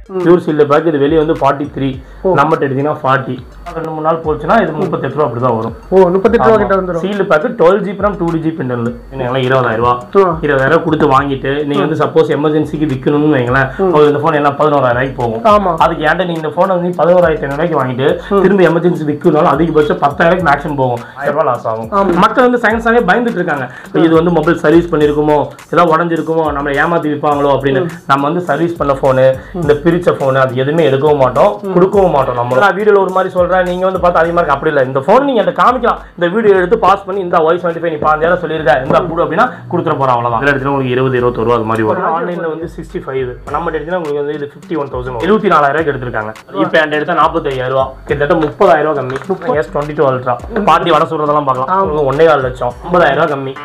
Pure sealed pack இது வெளியே வந்து ஃபார்ட்டி த்ரீ நம்மகிட்ட எடுத்தீங்கன்னா ஃபார்ட்டி ரெண்டு மூணு நாள் போச்சுன்னா இது முப்பத்தெட்டு ரூபா அப்படி தான் வரும் ஓ முப்பத்தெட்டு ரூபா கிட்ட வந்துடும் sealed pack twelve GB RAM two GB internal நீங்களாம் இருபதாயிரம் ரூபா ஆ. இருபதாயிரம் ரூபா கொடுத்து வாங்கிட்டு நீங்க வந்து சப்போஸ் எமர்ஜென்சிக்கு விற்கணும்னு வைங்களேன் உங்களுக்கு இந்த ஃபோன் எல்லாம் பதினோராயிரம் ரூபாய்க்கு போகும் ஆமா அதுக்கு ஏன்டா நீங்க இந்த ஃபோனை வந்து பதினோராயிரத்தி ஐநூறுவாய்க்கு வாங்கிட்டு திரும்பி எமர்ஜென்சி விற்கணும்னாலும் அதிகபட்சம் பத்தாயிரம் மேக்ஸிமம் போகும் ஆயிரம் ரூபாய் லாஸ் ஆகும் மக்கள் வந்து சயின்ஸாவே பயந்துட்டு இருக்காங்க இது வந்து மொபைல் சர்வீஸ் பண்ணிருக்குமோ ஏதாவது உடஞ்சிருக்குமோ நம்ம ஏமாத்தி விற்பாங்களோ அப்படின்னு நம்ம வந்து சர்வீஸ் பண்ண ஃபோனு இந்த பிரிச்ச ஃபோனு அது எதுவுமே எடுக்கவும் மாட்டோம் கொடுக்கவும் மாட்டோம் நம்ம நான் வீடியோல ஒரு மாதிரி சொல்றேன் நீங்க வந்து பார்த்தா அதிகமா இருக்கு அப்படி இல்லை இந்த ஃபோன் நீங்க என்கிட்ட காமிக்கலாம் இந்த வீடியோ எடுத்து பாஸ் பண்ணி இந்த வாய்ஸ் டுவெண்ட்டி ஃபைவ் நீ பாஞ்சாயிரம் சொல்லியிருக்க இந்த கொடு அப்படின்னா கொடுத்துட போறோம் அவ்வளவுதான் இதில் எடுத்துனா உங்களுக்கு இருபது இருபத்தொரு ரூபா அது மாதிரி வரும் ஆன்லைன்ல வந்து சிக்ஸ்டி ஃபைவ் நம்ம எடுத்தீங்கன்னா உங்களுக்கு வந்து இது ஃபிஃப்டி ஒன் தௌசண்ட் எழுபத்தி நாலாயிரம் ரூபாய்க்கு எடுத்திருக்காங்க இப்போ என்கிட்ட எடுத்தா நாற்பத்தையாயிரம் ரூபா கிட்டத்தட்ட முப்பதாயிரம் ரூபா கம்மி எஸ் டுவெண்ட்டி டூ அல்ட்ரா பாட்டி வட சொல்றதெல்லாம் பார்க்கலாம் உங்களுக்கு ஒன்னே கால் லட்சம் ஐம்பதாயிரம் ரூபா கம்மி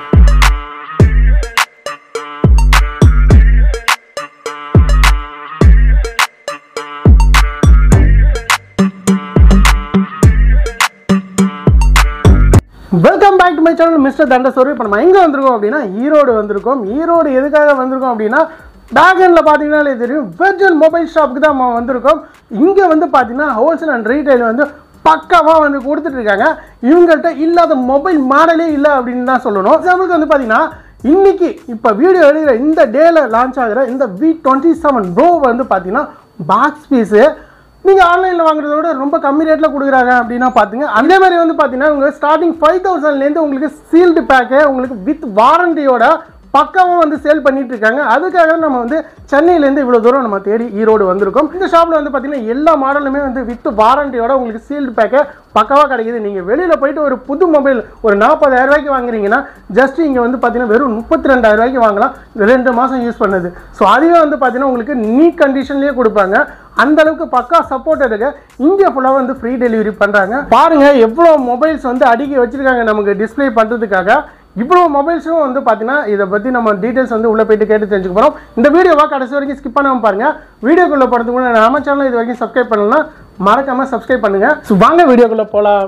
welcome back to my channel mister தண்டசோர் இப்போ நம்ம எங்கே வந்திருக்கோம் அப்படின்னா ஈரோடு வந்திருக்கோம் ஈரோடு எதுக்காக வந்திருக்கோம் அப்படின்னா பேக்எண்டில் பார்த்தீங்கன்னாலே தெரியும் வெர்ஜன் மொபைல் ஷாப்புக்கு தான் நம்ம வந்திருக்கோம் இங்கே வந்து பார்த்தீங்கன்னா ஹோல்சேல் அண்ட் ரீட்டைல் வந்து பக்காவாக வந்து கொடுத்துட்டு இருக்காங்க இவங்கள்ட்ட இல்லாத மொபைல் மாடலே இல்லை அப்படின்னு தான் சொல்லணும் எக்ஸாம்பிளுக்கு வந்து பார்த்தீங்கன்னா இன்னைக்கு இப்போ வீடியோ எடுக்கிற இந்த டேல லான்ச் ஆகிற இந்த வி டுவெண்ட்டி செவன் ப்ரோ வந்து பார்த்தீங்கன்னா பாக்ஸ் பீஸு நீங்கள் ஆன்லைனில் வாங்குறத விட ரொம்ப கம்மி ரேட்டில் கொடுக்குறாங்க அப்படின்னா பார்த்துங்க அதே மாதிரி வந்து பார்த்தீங்கன்னா உங்கள் ஸ்டார்டிங் ஃபைவ் தௌசண்ட்லேருந்து உங்களுக்கு சீல்டு பேக்கு உங்களுக்கு வித் வாரண்டியோட பக்காவும் வந்து சேல் பண்ணிட்டு இருக்காங்க அதுக்காக நம்ம வந்து சென்னையிலேருந்து இவ்வளோ தூரம் நம்ம தேடி ஈரோடு வந்திருக்கோம் இந்த ஷாப்பில் வந்து பார்த்தீங்கன்னா எல்லா மாடலுமே வந்து வித் வாரண்டியோட உங்களுக்கு சீல்டு பேக்கை பக்காவாக கிடைக்குது நீங்கள் வெளியில் போயிட்டு ஒரு புது மொபைல் ஒரு நாற்பதாயிரம் ரூபாய்க்கு வாங்குறீங்கன்னா ஜஸ்ட் இங்கே வந்து பார்த்தீங்கன்னா வெறும் முப்பத்தி ரெண்டாயிரம் ரூபாய்க்கு வாங்கலாம் ரெண்டு மாதம் யூஸ் பண்ணது ஸோ அதுவே வந்து பார்த்தீங்கன்னா உங்களுக்கு நீட் கண்டிஷன்லேயே கொடுப்பாங்க அந்த அளவுக்கு பக்கா சப்போர்ட் இருக்கு இந்தியா ஃபுல்லாக வந்து ஃப்ரீ டெலிவரி பண்ணுறாங்க பாருங்க எவ்வளோ மொபைல்ஸ் வந்து அடுக்கி வச்சிருக்காங்க நமக்கு டிஸ்ப்ளே பண்ணுறதுக்காக இவ்வளோ மொபைல்ஸும் வந்து பார்த்தீங்கன்னா இதை பற்றி நம்ம டீட்டெயில்ஸ் வந்து உள்ளே போயிட்டு கேட்டு தெரிஞ்சுக்க போகிறோம் இந்த வீடியோவா கடைசி வரைக்கும் ஸ்கிப் பண்ணாமல் பாருங்க வீடியோக்குள்ளே போகிறதுக்கு முன்னாடி நம்ம சேனல் இது வரைக்கும் சப்ஸ்கிரைப் பண்ணலாம் மறக்காம சப்ஸ்கிரைப் பண்ணுங்க So, வாங்க வீடியோக்குள்ளே போகலாம்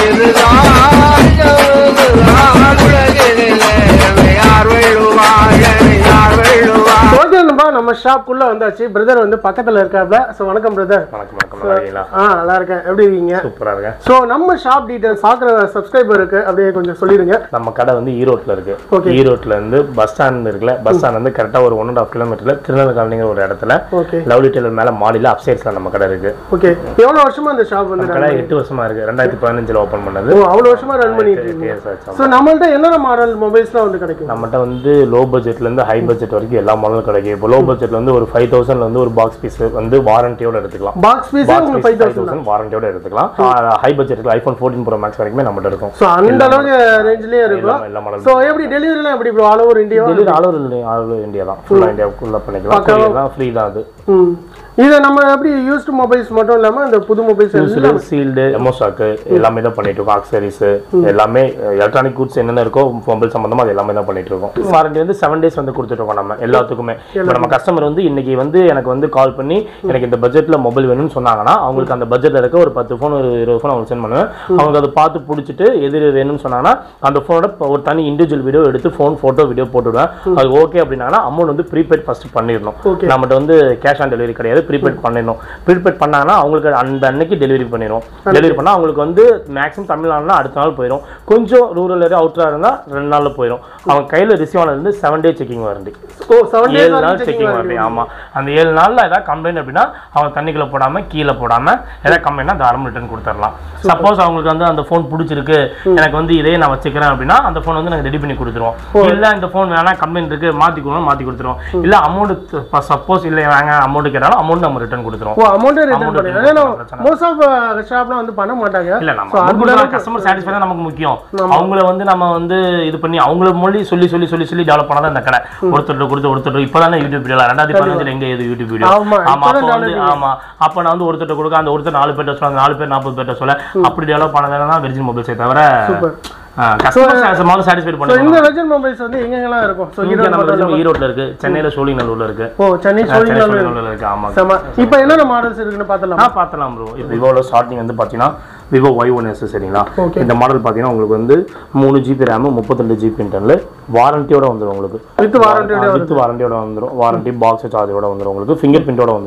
ஓகே நண்பா நம்ம ஷாப்புக்குள்ளே வந்தாச்சு பிரதர் வந்து பக்கத்தில் இருக்காப்ல ஸோ வணக்கம் பிரதர் வணக்கம் வணக்கம் நல்லா இருக்கீங்களா ஆ நல்லா இருக்கேன் எப்படி இருக்கீங்க சூப்பரா இருக்கேன் ஸோ நம்ம ஷாப் டீட்டெயில்ஸ் பார்க்குற சப்ஸ்கிரைபருக்கு அப்படியே கொஞ்சம் சொல்லிடுங்க நம்ம கடை வந்து ஈரோட்ல இருக்கு Okay. ஈரோட்ல இருந்து பஸ் ஸ்டாண்ட் இருக்குல்ல பஸ் ஸ்டாண்ட் வந்து கரெக்டா ஒரு ஒன் அண்ட் ஆஃப் கிலோமீட்டர்ல திருநெல்வேலிங்கிற ஒரு இடத்துல ஓகே லவ்லி டெய்லர் மேல மாடியில அப்சைட்ஸ்ல நம்ம கடை இருக்கு ஓகே எவ்வளோ வருஷமா இந்த ஷாப் வந்து கடை எட்டு வருஷமா இருக்கு ரெண்டாயிரத்தி பதினஞ்சுல ஓபன் பண்ணது ஓ அவ்வளோ வருஷமா ரன் பண்ணிட்டு எட்டு இருக்கீங்க years ஆச்சு. ஸோ நம்மள்ட்ட என்னென்ன மாடல் மொபைல்ஸ்லாம் வந்து கிடைக்கும் நம்மகிட்ட வந்து லோ பட்ஜெட்ல இருந்து ஹை பட்ஜெட் வரைக்கும் எல்லா மாடலும் கிடைக்கும் இப்போ லோ பட்ஜெட்ல வந்து ஒரு ஃபைவ் தௌசண்ட்ல வந்து ஒரு பாக்ஸ் பீஸ் வந்து வாரண்டியோட எடுத்துக்கலாம் பாக்ஸ் பீஸே உங்களுக்கு ஃபைவ் தௌசண்ட் தௌசண்ட் வாரண்டியோட எடுத்துக்கலாம் high budget iPhone fourteen pro max வரைக்குமே நம்மகிட்ட இருக்கும் ஸோ அந்த அளவுக்கு ரேஞ்சிலேயே இருக்கும் எல்லா- எல்லா மாடலும் ஸோ எப்படி டெலிவரிலாம் எப்படி bro all over India delivery all over all over India தான் ஃபுல்லாக இந்தியாவுக்குள்ள பண்ணிக்கலாம் courier தான் ஃப்ரீ தான் அது ம் இதை நம்ம எப்படி யூஸ்டு மொபைல்ஸ் மட்டும் இல்லாமல் இந்த புது மொபைல்ஸ் யூஸ்டு சீல்டு எமோஸ்டாக்கு எல்லாமே தான் பண்ணிட்டு இருக்கோம் ஆக்சரிஸ் எல்லாமே எலக்ட்ரானிக் கூட்ஸ் என்னென்ன இருக்கோ மொபைல் சம்பந்தமா அது எல்லாமே தான் பண்ணிட்டு இருக்கோம் வாரண்டி வந்து செவன் டேஸ் வந்து கொடுத்துட்டு இருக்கோம் நம்ம எல்லாத்துக்குமே இப்போ நம்ம கஸ்டமர் வந்து இன்னைக்கு வந்து எனக்கு வந்து கால் பண்ணி எனக்கு இந்த பட்ஜெட்ல மொபைல் வேணும்னு சொன்னாங்கன்னா அவங்களுக்கு அந்த பட்ஜெட்ல இருக்க ஒரு பத்து ஃபோன் ஒரு இருபது ஃபோன் அவங்களுக்கு சென்ட் பண்ணுவேன் அவங்க அதை பார்த்து பிடிச்சிட்டு எது எது வேணும்னு சொன்னாங்கன்னா அந்த ஃபோனோட ஒரு தனி இண்டிவிஜுவல் வீடியோ எடுத்து ஃபோன் ஃபோட்டோ வீடியோ போட்டுவிடுவேன் அது ஓகே அப்படின்னாங்கன்னா அமௌண்ட் வந்து ப்ரீபெய்ட் ஃபர்ஸ்ட் பண்ணிடணும் Okay. நம்மகிட்ட வந்து கேஷ் ஆன் டெலிவரி கிடையாது ப்ரீபெய்ட் பண்ணிடணும் ப்ரீபெய்ட் பண்ணாங்கன்னா அவங்களுக்கு அந்த அன்னைக்கு டெலிவரி பண்ணிடுவோம் டெலிவரி பண்ணால் அவங்களுக்கு வந்து மேக்ஸிமம் தமிழ்நாடுனா அடுத்த நாள் போயிடும் கொஞ்சம் ரூரல் ஏரியா அவுட்டராக இருந்தால் ரெண்டு நாளில் போயிடும் அவங்க கையில் ரிசீவ் ஆனது seven day checking warranty oh seven ஏழு டேஸ் நாள் செக்கிங் வாரண்டி ஆமா அந்த ஏழு நாள்ல ஏதாவது கம்ப்ளைண்ட் அப்படின்னா அவங்க தண்ணிக்குள்ள போடாம கீழே போடாம ஏதாவது கம்ப்ளைண்ட்னா தாராளம் ரிட்டர்ன் கொடுத்துடலாம் சப்போஸ் அவங்களுக்கு வந்து அந்த ஃபோன் பிடிச்சிருக்கு எனக்கு வந்து இதே நான் வச்சுக்கிறேன் அப்படின்னா அந்த ஃபோன் வந்து நாங்கள் ரெடி பண்ணி கொடுத்துருவோம் இல்ல இந்த ஃபோன் வேணா கம்ப்ளைண்ட் இருக்கு மாத்தி கொடுங்க மாத்தி கொடுத்துருவோம் இல்ல அமௌண்ட் சப்போஸ் இல்ல வேங்க அமௌண்ட் கேட்டாலும் அமௌண்ட் நம்ம ரிட்டர்ன் கொடுத்துருவோம் ஓ அமௌண்ட்டே ரிட்டர்ன் Amount பண்ணுங்க return ஏன்னா பிரச்சனை மோஸ்ட் ஆஃப் ஷாப்லாம் வந்து பண்ண மாட்டாங்க இல்ல So, நம்ம அந்த அளவுக்கு- கஸ்டமர் சாட்டிஸ்ஃபை தான் நமக்கு முக்கியம் அவங்கள வந்து நம்ம வந்து இது பண்ணி அவங்கள மொழி சொல்லி சொல்லி சொல்லி சொல்லி டெவலப் பண்ணாதான் இந்த கடை ஒருத்தர் கொடுத்து ஒருத்தர் இப்பதானே யூடியூப் வீடியோ ரெண்டாயிரத்தி பதினஞ்சுல எங்க ஏது யூடியூப் வீடியோ ஆமா, ஆமா இப்பதான் அப்போ வந்து ஆமா அப்ப நான் வந்து ஒருத்தர் கொடுக்க அந்த ஒருத்தர் நாலு பேர்ட்ட சொல்ல அந்த நாலு பேர் நாற்பது பேர்ட்ட சொல்ல அப்படி டெவலப் பண்ணதால தான் வெர்ஜின் மொபைல்ஸே தவிர Super. கஸ்டமர் முதல்ல சாட்டிஸ்ஃபை ஸோ பண்ணுவோம் இந்த வெர்ஜன் மொபைல்ஸ் வந்து எங்கெங்கெல்லாம் இருக்கும் ஸோ இங்க ஈரோடு நம்ம மட்டும் Virgin ஈரோட்ல இருக்கு சென்னையில சோழிநல்லூர்ல இருக்கு ஓ சென்னை சென்னை சோழிங்கல் சோழிநல்லூர்ல இருக்கு ஆமா செம இப்போ என்னென்ன மாடல்ஸ் இருக்குன்னு பார்த்தலாம் ஆ பார்த்தலாம் ப்ரோ இப்போ விவோவில் ஸ்டார்டிங் வந்து பார்த்தீங்கன்னா விவோ ஒய் ஒன் எஸ் சரிங்களா Okay. இந்த மாடல் பார்த்தீங்கன்னா உங்களுக்கு வந்து மூணு ஜிபி ரேமு முப்பத்தெண்டு ஜிபி இன்டர்னல் வாரண்டியோட வந்துடும் உங்களுக்கு With warranty யோட வித் வாரண்டியோட வந்துடும் வாரண்டி பாக்ஸ் சார்ஜரோட வந்துடும் உங்களுக்கு ஃபிங்கர் பிரிண்டோட வந்துடும்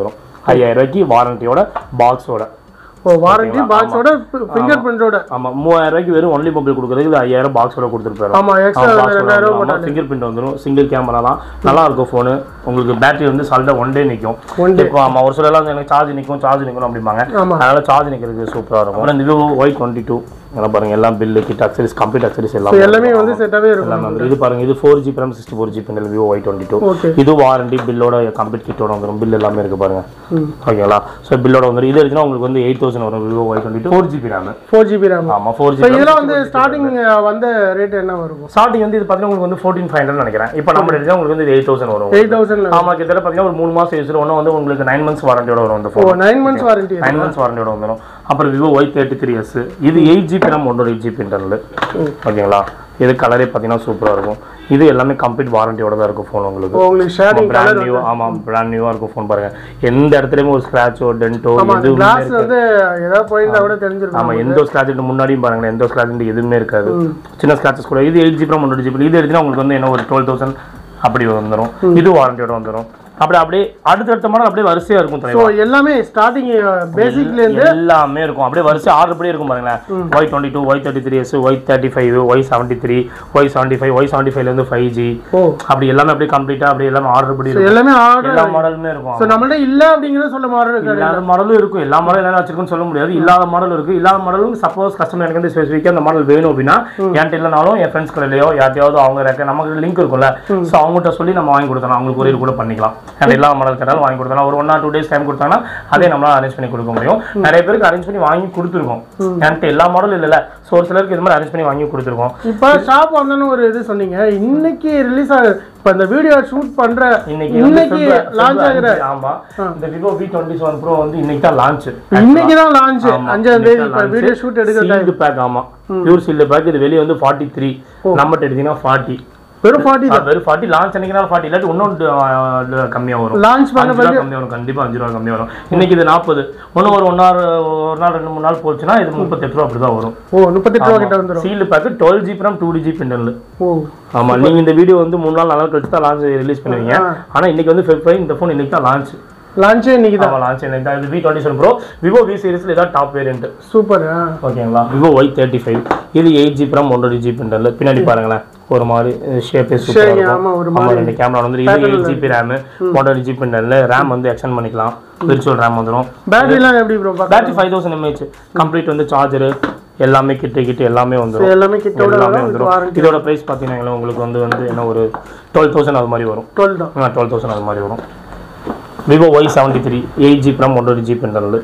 ஐயாயிரம் ரூபாய்க்கு வாரண்டியோட பாக்ஸோட ஓ வாரண்டி பாக்ஸோட ஃபிங்கர் பிரிண்டோட ஆமா மூவாயிரம் ரூபாய்க்கு வெறும் ஒன்லி மொபைல் கொடுக்குறதுக்கு இது ஐயாயிரம் பாக்ஸோட கொடுத்துருப்பாரு ஆமா எக்ஸ்ட்ரா ரெண்டாயிரம் ரூபாய் ஃபிங்கர் பிரிண்ட் வந்துடும் சிங்கிள் கேமரா தான் நல்லா இருக்கும் ஃபோனு உங்களுக்கு பேட்டரி வந்து சாலிடா ஒன் டே நிற்கும் One day. இப்போ ஆமா ஒரு சிலர்லாம் வந்து எனக்கு சார்ஜ் நிற்கும் சார்ஜ் நிற்கும் அப்படிம்பாங்க ஆமா அதனால சார்ஜ் நிற்கிறதுக்கு சூப்பரா இருக்கும் அப்புறம் இந்த விவோ ஒய் டுவெண்ட்டி டூ எல்லாம் பாருங்க எல்லாம் bill kit accessories complete accessories எல்லாம் எல்லாமே வந்து செட்டாவே இருக்கும் எல்லாமே வந்து இது பாருங்க இது four G from sixty four G பின்னல் Vivo Y twenty two okay இது வாரண்டி பில்லோட கம்ப்ளீட் கிட்டோட வந்துடும் பில் எல்லாமே இருக்கு பாருங்க ம். ஓகேங்களா ஸோ பில்லோட வந்துடும் இது இருக்குன்னா உங்களுக்கு வந்து எயிட் தௌசண்ட் வரும் Vivo Y twenty two four GB RAM four GB RAM ஆமா ஃபோர் இப்போ ஜிபி இதெல்லாம் வந்து ஸ்டார்டிங் வந்த ரேட் என்ன வரும் ஸ்டார்டிங் வந்து இது பார்த்தீங்கன்னா உங்களுக்கு வந்து ஃபோர்டீன் ஃபைவ் ஹண்ட்ரட் நினைக்கிறேன் இப்போ நம்ம எடுத்தா உங்களுக்கு வந்து எயிட் தௌசண்ட் வரும் எயிட் தௌசண்ட் ஆமா கிட்டத்தட்ட பார்த்தீங்கன்னா ஒரு மூணு மாசம் யூஸ் ஒன்று வந்து உங்களுக்கு நைன் மந்த்ஸ் வாரண்டியோட வரும் இந்த oh phone nine months warranty nine months வாரண்டியோட வந்துடும் அப்புறம் Vivo Y thirty three S இது எயிட் ஜிபி ரேம் ஒன்றரை எயிட் ஜிபி இன்டர்னல் ஓகேங்களா இது கலரே பார்த்தீங்கன்னா சூப்பராக இருக்கும் இது எல்லாமே கம்ப்ளீட் வாரண்டியோட தான் இருக்கும் ஃபோன் உங்களுக்கு உங்களுக்கு ஷேரிங் பிராண்ட் நியூ ஆமா பிராண்ட் நியூவா இருக்கும் ஃபோன் பாருங்க எந்த இடத்துலயுமே ஒரு ஸ்கிராச்சோ டென்ட்டோ ஆமா அந்த எதுவுமே கிளாஸ் வந்து ஏதாவது போயிருந்தா கூட தெரிஞ்சிருக்கும் ஆமா எந்த ஸ்கிராட்ச் முன்னாடியும் பாருங்களேன் எந்த ஸ்கிராட்ச் எதுவுமே இருக்காது சின்ன ஸ்கிராச்சஸ் கூட இது எயிட் ஜிபி ஒன்றரை ஜிபி இது எடுத்தீங்கன்னா உங்களுக்கு வந்து என்ன ஒரு டுவெல் தௌசண்ட் அப்படி வந்துடும் இது வாரண்டியோட வந்துடும் அப்படி அப்படியே அடுத்தடுத்த மாடல் அப்படியே வரிசையா இருக்கும் ஸோ தலைவா எல்லாமே ஸ்டார்டிங் பேசிக்ல இருந்து எல்லாமே இருக்கும் அப்படியே வரிசை ஆர்டர் படி இருக்கும் பாருங்களேன் Y twenty two Y thirty three S Y thirty five Y seventy three Y seventy five Y seventy ஃபைவ்லேருந்து ஃபைவ் ஜி ஓ அப்படி எல்லாமே அப்படியே கம்ப்ளீட்டா அப்படியே எல்லாமே ஆர்டர் படி இருக்கும் எல்லாமே ஆர்டர் எல்லா மாடலுமே இருக்கும் ஸோ நம்மள்ட்ட இல்ல அப்படிங்கறத சொல்ல மாடல் இருக்காது இல்லாத மாடலும் இருக்கும் எல்லா மாடலும் என்ன வச்சிருக்குன்னு சொல்ல முடியாது இல்லாத மாடல் இருக்கு இல்லாத மாடலும் சப்போஸ் கஸ்டமர் எனக்கு வந்து ஸ்பெசிஃபிக்காக அந்த மாடல் வேணும் அப்படின்னா என்கிட்ட இல்லைனாலும் என் ஃப்ரெண்ட்ஸ் கடையிலையோ யார்ட்டையாவது அவங்க ரெக்க நமக்கு லிங்க் இருக்கும்ல ஸோ அவங்ககிட்ட சொல்லி நம்ம வாங்கி கொடுத்தலாம் அவங்களுக்கு கொரியர் கூட பண்ணிக்கலாம் அந்த எல்லா மாடல் கேட்டாலும் வாங்கி கொடுத்தலாம் ஒரு one or two days time கொடுத்தாங்கன்னா அதே நம்மளால அரேஞ்ச் பண்ணி கொடுக்க முடியும் நிறைய பேருக்கு அரேஞ்ச் பண்ணி வாங்கி கொடுத்துருக்கோம் என்கிட்ட எல்லா மாடலும் இல்லைல்ல ஸோ ஒரு சிலருக்கு இது மாதிரி அரேஞ்ச் பண்ணி வாங்கி கொடுத்துருக்கோம் இப்போ ஷாப் வந்தோன்னு ஒரு இது சொன்னீங்க இன்னைக்கு ரிலீஸ் ஆகுது இப்போ இந்த வீடியோ ஷூட் பண்ற இன்னைக்கு வந்து இன்னைக்கு February- லான்ச் February ஆகுற அஞ்சு, ஆமா இந்த Vivo V twenty seven pro வந்து இன்னைக்கு தான் லான்ச் இன்னைக்கு தான் லான்ச் அஞ்சாம் தேதி இப்போ வீடியோ ஷூட் எடுக்கிற டைம் சீல்டு பேக் ஆமா பியூர் சீல்டு பேக் இது வெளியே வந்து ஃபார்ட்டி த்ரீ நம்மகிட்ட எடுத்தீங்கன்னா ஃபார்ட்டி வெறும் ஃபார்ட்டி தான் வெறும் ஃபார்ட்டி லான்ச் அன்னைக்கு ஃபார்ட்டி இல்லாட்டி இன்னும் கம்மியா வரும் லான்ச் பண்ண அஞ்சு ரூபா கம்மியா வரும் கண்டிப்பா அஞ்சு ரூபா கம்மியா வரும் இன்னைக்கு இது நாற்பது இன்னும் ஒரு ஒன் ஹவர் ஒரு நாள் ரெண்டு மூணு நாள் போச்சுன்னா இது முப்பத்தெட்டு ரூபா அப்படிதான் வரும் ஓ முப்பத்தெட்டு ரூபா கிட்ட வந்துரும் sealed pack twelve G from two G பிண்டல் ஓ ஆமா நீங்க இந்த வீடியோ வந்து மூணு நாள் நாலு நாள் கழிச்சு தான் லான்ச் ரிலீஸ் பண்ணுவீங்க ஆனா இன்னைக்கு வந்து ஃபெப் இந்த ஃபோன் இன்னைக்கு தான் லான்ச் லான்ச்சே இன்னைக்கு தான் ஆமா லான்ச் இன்னைக்கு தான் இது V twenty seven pro Vivo V சீரிஸ்ல இதான் டாப் வேரியன்ட் சூப்பர் ஓகேங்களா விவோ ஒய் தேர்ட்டி ஃபைவ் இது எயிட் ஜி ப்ரம் ஒன்றரை ஜி பிண்டல் பின்னாடி பாருங்களேன் ஒரு மாதிரி ஷேப்பே சூப்பராக சரி, இருக்கும் ஆமா, ஒரு ஆமா ரெண்டு கேமரா வந்து இது எயிட் ஜிபி ரேம் ஒன்றரை ஜி பிண்டல் ரேம் வந்து எக்ஸ்டெண்ட் பண்ணிக்கலாம் விர்ச்சுவல் ரேம் வந்துடும் பேட்டரிலாம் எப்படி ப்ரோ பார்க்க battery five thousand mAh complete வந்து சார்ஜரு எல்லாமே கிட்ட கிட்ட எல்லாமே வந்துடும் எல்லாமே கிட்டோட எல்லாமே வரும் வந்துடும் வாரண்டி இதோட ப்ரைஸ் பார்த்தீங்கன்னா உங்களுக்கு வந்து வந்து என்ன ஒரு டுவெல் தௌசண்ட் அது மாதிரி வரும் டுவெல் தான் டுவெல் தௌசண்ட் அது மாதிரி வரும் Vivo Y seventy three eight G from ஒன்றரை ஜி பிண்டல்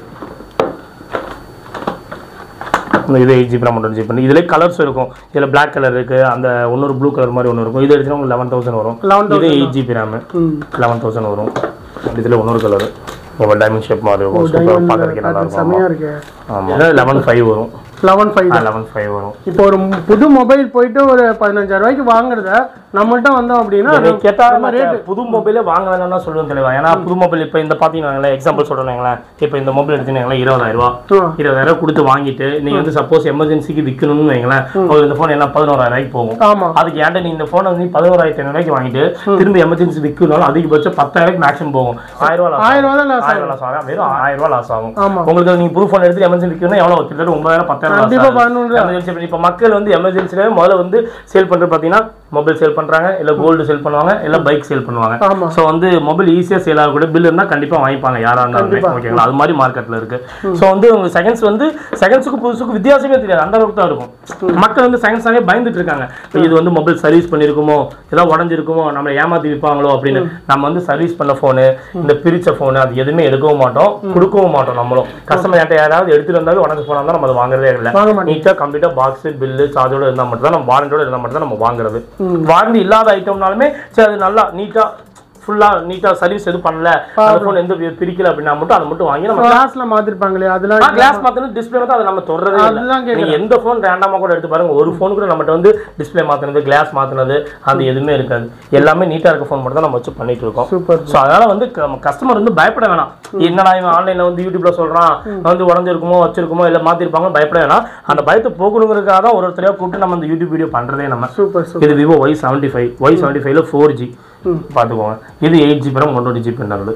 இது எயிட் ஜி ப்ரம் ஒன்றரை ஜி பிண்டல் இதுலேயே கலர்ஸ் இருக்கும் இதில் பிளாக் கலர் இருக்குது அந்த இன்னொரு ப்ளூ கலர் மாதிரி ஒன்று இருக்கும் இது எடுத்தீங்கன்னா உங்களுக்கு லெவன் தௌசண்ட் வரும் லெவன் இது எயிட் ஜிபி ரேமு ம் லெவன் தௌசண்ட் வரும் இதில் இன்னொரு கலர் ஒரு டைமண்ட் ஷேப் மாதிரி இருக்கும் சூப்பராக பார்க்கறதுக்கு நல்லா இருக்கும் செம்மையா இருக்கு ஆமாம் லெவன் ஃபைவ் வரும் லெவன் ஃபைவ் தான் லெவன் ஃபைவ் வரும் இப்போ ஒரு புது மொபைல் போயிட்டு ஒரு பதினஞ்சாயிரம் ரூபாய்க்கு வாங்குறத நம்மள்ட்ட வந்தோம் அப்படின்னா என்னை கேட்டா நான் புது மொபைலே வாங்க வேணாம்னு தான் சொல்லுவேன் தெளிவா ஏன்னா புது மொபைல் இப்போ இந்த பார்த்தீங்கன்னா எக்ஸாம்பிள் சொல்கிறேன் இப்போ இந்த மொபைல் எடுத்தீங்கன்னா இருபதாயிரம் ரூபா ஆ, இருபதாயிரம் ரூபா கொடுத்து வாங்கிட்டு நீங்க வந்து சப்போஸ் எமர்ஜென்சிக்கு விற்கணும்னு வைங்களேன் ஒரு இந்த ஃபோன் எல்லாம் பதினோராயிரம் ரூபாய்க்கு போகும் ஆமா அதுக்கு ஏன்டா நீ இந்த ஃபோனை வந்து நீ பதினோராயிரத்தி ஐநூறுவாய்க்கு வாங்கிட்டு திரும்ப எமர்ஜென்சி விற்கணும்னாலும் அதிகபட்சம் பத்தாயிரம் மேக்ஸிமம் போகும் ஆயிரம் ரூபா loss ஆயிரம் ரூபா தான் loss ஆயிரம் ரூபா லாஸ் ஆகும் வெறும் ஆயிரம் ரூபா லாஸ் ஆகும் ஆமா உங்களுக்கு நீங்க புது ஃபோன் எடுத்து எமர்ஜென்சி விற்கணும்னா எவ்வளவு கிட்டத்தட்ட ஒன்பதாயிரம் பத்தாயிரம் கண்டிப்பா loss ஆகும். பதினொன்று எமர்ஜென்சி இப்போ மக்கள் வந்து எமர்ஜென்சிக்காக முதல்ல வந்து சேல் பண்றது பார்த்தீங்கன்னா மொபைல் சேல் பண்றாங்க இல்ல கோல்டு சேல் பண்ணுவாங்க இல்ல பைக் சேல் பண்ணுவாங்க ஆமா ஸோ வந்து மொபைல் ஈஸியாக சேல் ஆகக்கூடிய பில் இருந்தால் கண்டிப்பாக வாங்கிப்பாங்க யாராக இருந்தாலுமே ஓகேங்களா அது மாதிரி மார்க்கெட்டில் இருக்கு ஸோ வந்து உங்க செகண்ட்ஸ் வந்து செகண்ட்ஸுக்கு புதுசுக்கு வித்தியாசமே தெரியாது அந்த அளவுக்கு தான் இருக்கும் மக்கள் வந்து செகண்ட்ஸாகவே பயந்துட்டு இருக்காங்க இப்போ இது வந்து மொபைல் சர்வீஸ் பண்ணியிருக்குமோ ஏதாவது உடஞ்சிருக்குமோ நம்ம ஏமாத்தி விற்பாங்களோ அப்படின்னு நம்ம வந்து சர்வீஸ் பண்ண ஃபோனு இந்த பிரிச்ச ஃபோனு அது எதுவுமே எடுக்கவும் மாட்டோம் கொடுக்கவும் மாட்டோம் நம்மளும் கஸ்டமர் யார்ட்ட யாராவது எடுத்துட்டு வந்தாலும் உடஞ்ச ஃபோனாக இருந்தால் நம்ம அதை வாங்குறதே இல்லை வாங்க மாட்டோம் நீட்டாக கம்ப்ளீட்டாக பாக்ஸ் பில்லு சார்ஜோட இருந்தால் மட்டும் தான் நம்ம வாரண்டியோட இருந்தால் மட்டும் தான் நம்ம வாங்குறது வாரண்டி இல்லாத ஐட்டம்னாலுமே சரி அது நல்லா நீட்டா ஃபுல்லா நீட்டா சர்வீஸ் எதுவும் பண்ணல அந்த ஃபோன் எந்த வி- பிரிக்கல அப்படின்னா மட்டும் அதை மட்டும் வாங்கி நம்ம கிளாஸ்ல மாத்திருப்பாங்களே அதெல்லாம் கிளாஸ் மாத்தணும் டிஸ்பிளே மாத்த அதை நம்ம தொடரதே இல்லை அதுதான் கேக்குறேன். நீங்க எந்த ஃபோன் ரேண்டமா கூட எடுத்து பாருங்க ஒரு ஃபோன் கூட நம்மகிட்ட வந்து டிஸ்பிளே மாத்தினது கிளாஸ் மாத்தினது அந்த எதுவுமே இருக்காது எல்லாமே நீட்டா இருக்க ஃபோன் மட்டும் தான் நம்ம வச்சு பண்ணிட்டு இருக்கோம் சூப்பர் ஸோ அதனால வந்து கஸ்டமர் வந்து பயப்பட வேணாம் என்னடா இவன் ஆன்லைன்ல வந்து யூடியூப்ல சொல்றான் வந்து உடஞ்சிருக்குமோ வச்சிருக்குமோ இல்லை மாத்திருப்பாங்க பயப்பட வேணாம் அந்த பயத்தை போக்கணுங்கிறதுக்காக தான் ஒரு ஒருத்தரையா கூப்பிட்டு நம்ம இந்த யூடியூப் வீடியோ பண்றதே நம்ம சூப்பர் சூப்பர் இது Vivo Y seventy five Y seventy ஃபைவ்ல ஃபோர் ஜி ம். பார்த்துக்கோங்க இது eight GB RAM one twenty GB நல்லது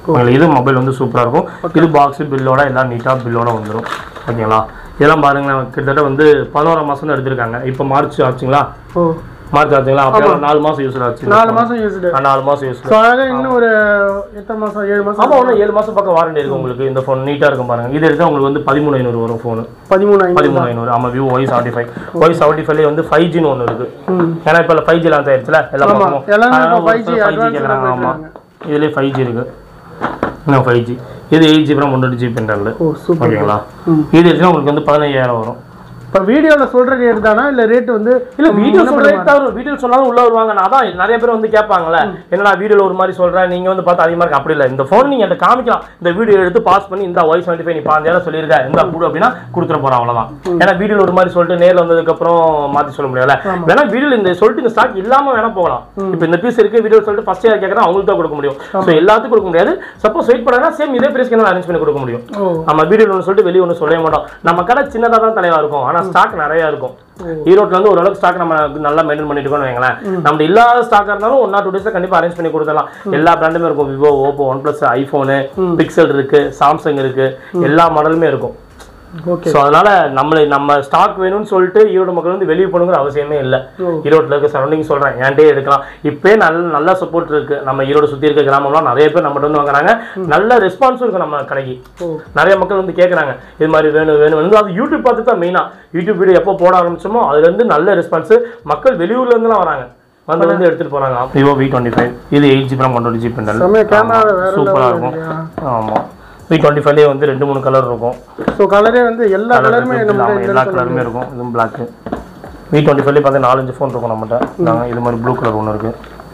உங்களுக்கு இது மொபைல் வந்து சூப்பராக இருக்கும் இது பாக்ஸ் பில்லோட எல்லாம் நீட்டாக பில்லோட வந்துடும் ஓகேங்களா இதெல்லாம் பாருங்களேன் கிட்டத்தட்ட வந்து பதினோராம் மாதம் தான் எடுத்திருக்காங்க இப்போ மார்ச் ஆச்சுங்களா ஓ மார்ச் ஆச்சுங்களா அப்போ நாலு மாதம் யூஸ் ஆச்சு நாலு மாசம் யூஸ்டு ஆ, நாலு மாதம் யூஸ் ஸோ அழகாக இன்னும் ஒரு எத்தனை மாசம் ஏழு மாசம் ஆமா ஒன்றும் ஏழு மாசம் பக்கம் வாரண்டி இருக்கு உங்களுக்கு இந்த ஃபோன் நீட்டா இருக்கும் பாருங்க இது எடுத்தா உங்களுக்கு வந்து பதிமூணு ஐநூறு வரும் ஃபோன் பதிமூணு ஐந்து பதிமூணு ஐநூறு ஆமா Vivo Y seventy five Y seventy ஃபைவ்லேயே வந்து ஃபைவ் ஜின்னு ஒன்று இருக்கு ம் ஏன்னா இப்போ ஃபைவ் ஜி லான்ச் ஆயிடுச்சுல எல்லா ஆமா, பக்கமும் எல்லாமே அதனால இப்போ ஒரு 5G சிலர் 5G advance கேட்குறாங்க தான் ஆமா போயிட்டு இதுலேயே ஃபைவ் ஜி இருக்கு இன்னும் ஃபைவ் ஜி இது எயிட் ஜி அப்புறம் ஒன்று ஜிபி இன்டர்னல் ஓ சூப்பர் ஓகேங்களா ம். இது எடுத்தா உங்களுக்கு வந்து பதினையாயிரம் வரும் இப்போ வீடியோவில் சொல்கிற ரேட் தானா இல்லை ரேட் வந்து இல்ல வீடியோ சொல்றேன் தவிர வீடியோ சொன்னாலும் உள்ள வருவாங்க நான் அதான் நிறைய பேர் வந்து கேட்பாங்கல்ல என்னடா வீடியோல ஒரு மாதிரி சொல்றேன் நீங்க வந்து பார்த்து அதிகமா இருக்கு அப்படி இல்ல இந்த போன் நீங்க என்கிட்ட காமிக்கலாம் இந்த வீடியோ எடுத்து பாஸ் பண்ணி இந்த ஒய் செவன்டி ஃபைவ் நீ பாஞ்சாயிரம் சொல்லியிருக்க இந்த கொடு அப்படின்னா கொடுத்துட போறோம் அவ்வளவுதான் ஏன்னா வீடியோல ஒரு மாதிரி சொல்லிட்டு நேர்ல வந்ததுக்கு அப்புறம் மாத்தி சொல்ல முடியல வேணா வீடியோல இந்த சொல்லிட்டு இந்த ஸ்டாக் இல்லாம வேணா போகலாம் இப்போ இந்த பீஸ் இருக்கு வீடியோ சொல்லிட்டு ஃபர்ஸ்ட் யார் கேட்கறோம் அவங்களுக்கு தான் கொடுக்க முடியும் ஸோ எல்லாத்துக்கும் கொடுக்க முடியாது சப்போஸ் வெயிட் பண்ணா சேம் இதே பிரைஸ்க்கு நான் அரேஞ்ச் பண்ணி கொடுக்க முடியும் ஓ நம்ம வீடியோல ஒன்று சொல்லிட்டு வெளியே ஒன்று சொல்லவே மாட்டோம் நம்ம கடை சின்னதாக தான் தலைவா இருக்கும் ஆனா ஸ்டாக் நிறைய இருக்கும் ஈரோட்ல இருந்து ஓரளவுக்கு ஸ்டாக் நம்ம நல்லா மெயின்டைன் பண்ணிட்டு இருக்கோம்னு வைங்களேன் நம்ம இல்லாத ஸ்டாக்கா இருந்தாலும் ஒன் ஆர் டூ டேஸ்ல கண்டிப்பா அரேஞ்ச் பண்ணி கொடுத்துடலாம் எல்லா பிராண்டுமே இருக்கும் Vivo Oppo OnePlus iPhone Pixel இருக்கு சாம்சங் இருக்கு எல்லா மாடலுமே இருக்கும் ஓகே ஸோ அதனால நம்மளை நம்ம ஸ்டாக் வேணும்னு சொல்லிட்டு ஈரோடு மக்கள் வந்து வெளியே போகணுங்கிற அவசியமே இல்லை ஓ. ஈரோட்ல இருக்க சரௌண்டிங் சொல்றேன் என்கிட்டயே எடுக்கலாம் இப்பயே நல்ல நல்ல சப்போர்ட் இருக்கு நம்ம ஈரோடு சுத்தி இருக்க கிராமம்லாம் நிறைய பேர் நம்மகிட்ட வந்து வாங்குறாங்க நல்ல ரெஸ்பான்ஸும் இருக்கு நம்ம கடைக்கு ஓ நிறைய மக்கள் வந்து கேட்குறாங்க இது மாதிரி வேணும் வேணும் வேணும் அது யூடியூப் பார்த்து தான் மெயினாக யூடியூப் வீடியோ எப்போ போட ஆரம்பிச்சோமோ அதுல இருந்து நல்ல ரெஸ்பான்ஸ் மக்கள் வெளியூர்ல இருந்துலாம் வராங்க வந்து வந்து எடுத்துட்டு போறாங்க விவோ வி டுவெண்ட்டி ஃபைவ் இது eight GB one twenty GB செம்மையா camera வேற சூப்பராக level இருக்கும் இல்லையா? ஆமா வி டுவெண்ட்டி ஃபைவ்லேயே வந்து ரெண்டு மூணு கலர் இருக்கும் ஸோ கலரே வந்து எல்லா Colour கலருமே இருக்கு, நம்ம ஆமா, எல்லா கலருமே இருக்கும் இதுவும் பிளாக் வி டுவெண்ட்டி ஃபைவ்லேயே பார்த்தா நாலஞ்சு ஃபோன் இருக்கும் நம்மகிட்ட நாங்கள் இது மாதிரி ப்ளூ கலர் ஒன்று இருக்கு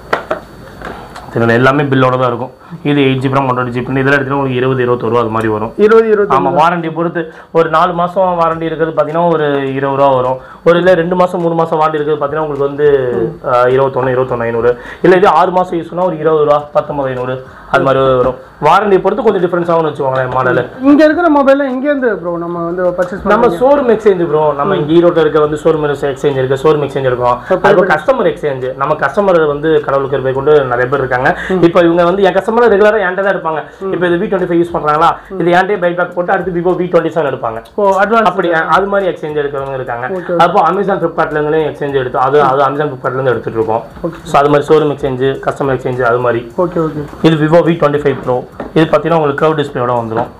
இதில் எல்லாமே பில்லோட தான் இருக்கும் இது eight GB one twenty GB இதெல்லாம் எடுத்துகிட்டு உங்களுக்கு இருபது இருபத்தொரு ரூபா அது மாதிரி வரும் இருபது இருபத்தி ஆமா வாரண்டி பொறுத்து ஒரு நாலு மாசம் வாரண்டி இருக்கிறது பாத்தீங்கன்னா ஒரு இருபது ரூபா வரும் ஒரு இல்ல ரெண்டு மாசம் மூணு மாசம் வாரண்டி இருக்கிறது பாத்தீங்கன்னா உங்களுக்கு வந்து அஹ், இருபத்தொன்னு இருபத்தொன்னு ஐநூறு இல்ல இது ஆறு மாசம் யூஸ் பண்ணா ஒரு இருபது ரூபா பத்தொன்பது ஐநூறு அது மாதிரி வரும் வாரண்டி பொறுத்து கொஞ்சம் டிஃபரன்ஸ் ஆகும்னு வச்சுக்கோங்களேன் மாடல் இங்க இருக்கிற மொபைல்ல இங்கேருந்து ப்ரோ நம்ம வந்து பர்ச்சேஸ் நம்ம ஷோரூம் எக்ஸ்சேஞ்ச் ப்ரோ நம்ம இங்க ஈரோட்ல இருக்க வந்து ஷோரூம் எக்ஸ்சேஞ்ச் இருக்கு ஷோரூம் எக்ஸ்சேஞ்ச் இருக்கும் அதுக்கு கஸ்டமர் எக்ஸ்சேஞ்ச் நம்ம கஸ்டமர் வந்து கடவுளுக்கு இருப்பை கொண்டு நிறைய பேர் இருக்காங்க இப்போ இவங்க வந்து என் கஸ்டமர் ரெகுலரா என்கிட்ட தான் இருப்பாங்க இப்போ இது வி டுவெண்ட்டி ஃபைவ் யூஸ் பண்றாங்களா இது என்கிட்டயே பைக் பேக் போட்டு அடுத்து விவோ வி டுவெண்ட்டி செவன் எடுப்பாங்க ஓ அட்வான்ஸ் அப்படி அஹ், அது மாதிரி எக்ஸ்சேஞ்ச் எடுக்கிறவங்க இருக்காங்க அப்போ அமேசான் ஃபிளிப்கார்ட்ல இருந்து எக்ஸ்சேஞ்ச் எடுத்து அது அது அமேசான் ஃபிளிப்கார்ட்ல இருந்து எடுத்துட்டு இருக்கோம் ஸோ அது மாதிரி ஷோரூம் எக்ஸ்சேஞ்ச் கஸ்டமர் எக்ஸ்சேஞ்ச் அது மாதிரி ஓகே ஓகே இது Vivo V twenty five pro இது பார்த்தீங்கன்னா உங்களுக்கு கர்வ் டிஸ்பிளேயோட வந்துடும்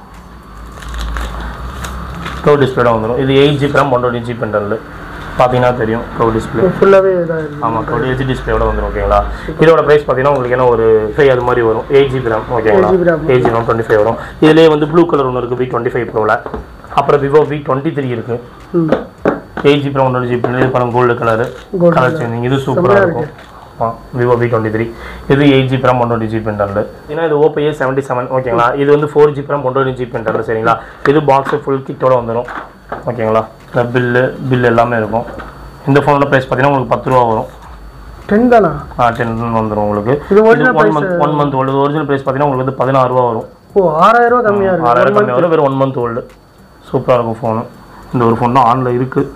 கர்வ் டிஸ்பிளேயோட வந்துடும் இது eight GB RAM one twenty GB internal பார்த்தீங்கன்னா தெரியும் கர்வ் டிஸ்பிளே ஃபுல்லாவே இதாக இருக்கு ஆமாம் கர்வ் ஹெச் டிஸ்பிளேயோட வந்துடும் ஓகேங்களா இதோட ப்ரைஸ் பார்த்தீங்கன்னா உங்களுக்கு என்ன ஒரு ஃபைவ் அது மாதிரி வரும் எயிட் ஜிபி ரேம் ஓகேங்களா 8GB RAM. Eight GB RAM twenty five வரும் இதுலேயே வந்து ப்ளூ கலர் ஒன்று இருக்குது வி டுவெண்ட்டி ஃபைவ் ப்ரோவில் அப்புறம் விவோ வி டுவெண்ட்டி த்ரீ இருக்குது ம் eight GB one twenty GB இது பாருங்க gold colour Gold colour changing இது சூப்பராக இருக்கும் விவோ வி டுவெண்ட்டி த்ரீ இது eight GB RAM one twenty GB internal ஏன்னா இது ஓப்போ ஏ செவன்ட்டி செவன் ஓகேங்களா இது வந்து four GB RAM one twenty GB internal சரிங்களா இது பாக்ஸ் ஃபுல் கிட்டோட வந்துடும் ஓகேங்களா இந்த பில்லு பில் எல்லாமே இருக்கும் இந்த ஃபோனோட ப்ரைஸ் பார்த்தீங்கன்னா உங்களுக்கு பத்து ரூபா வரும் டென் தானா டென் வந்துடும் உங்களுக்கு இது original one month one month old original price பார்த்தீங்கன்னா உங்களுக்கு வந்து பதினாறு ரூபா வரும் ஓ ஆறாயிரம் ரூபா கம்மியா இருக்கு ஆறாயிரம் கம்மி வரும் வெறும் ஒன் மந்த் ஓல்டு சூப்பராக இருக்கும் ஃபோனு இந்த ஒரு ஃபோன் தான் ஆனில் இருக்குது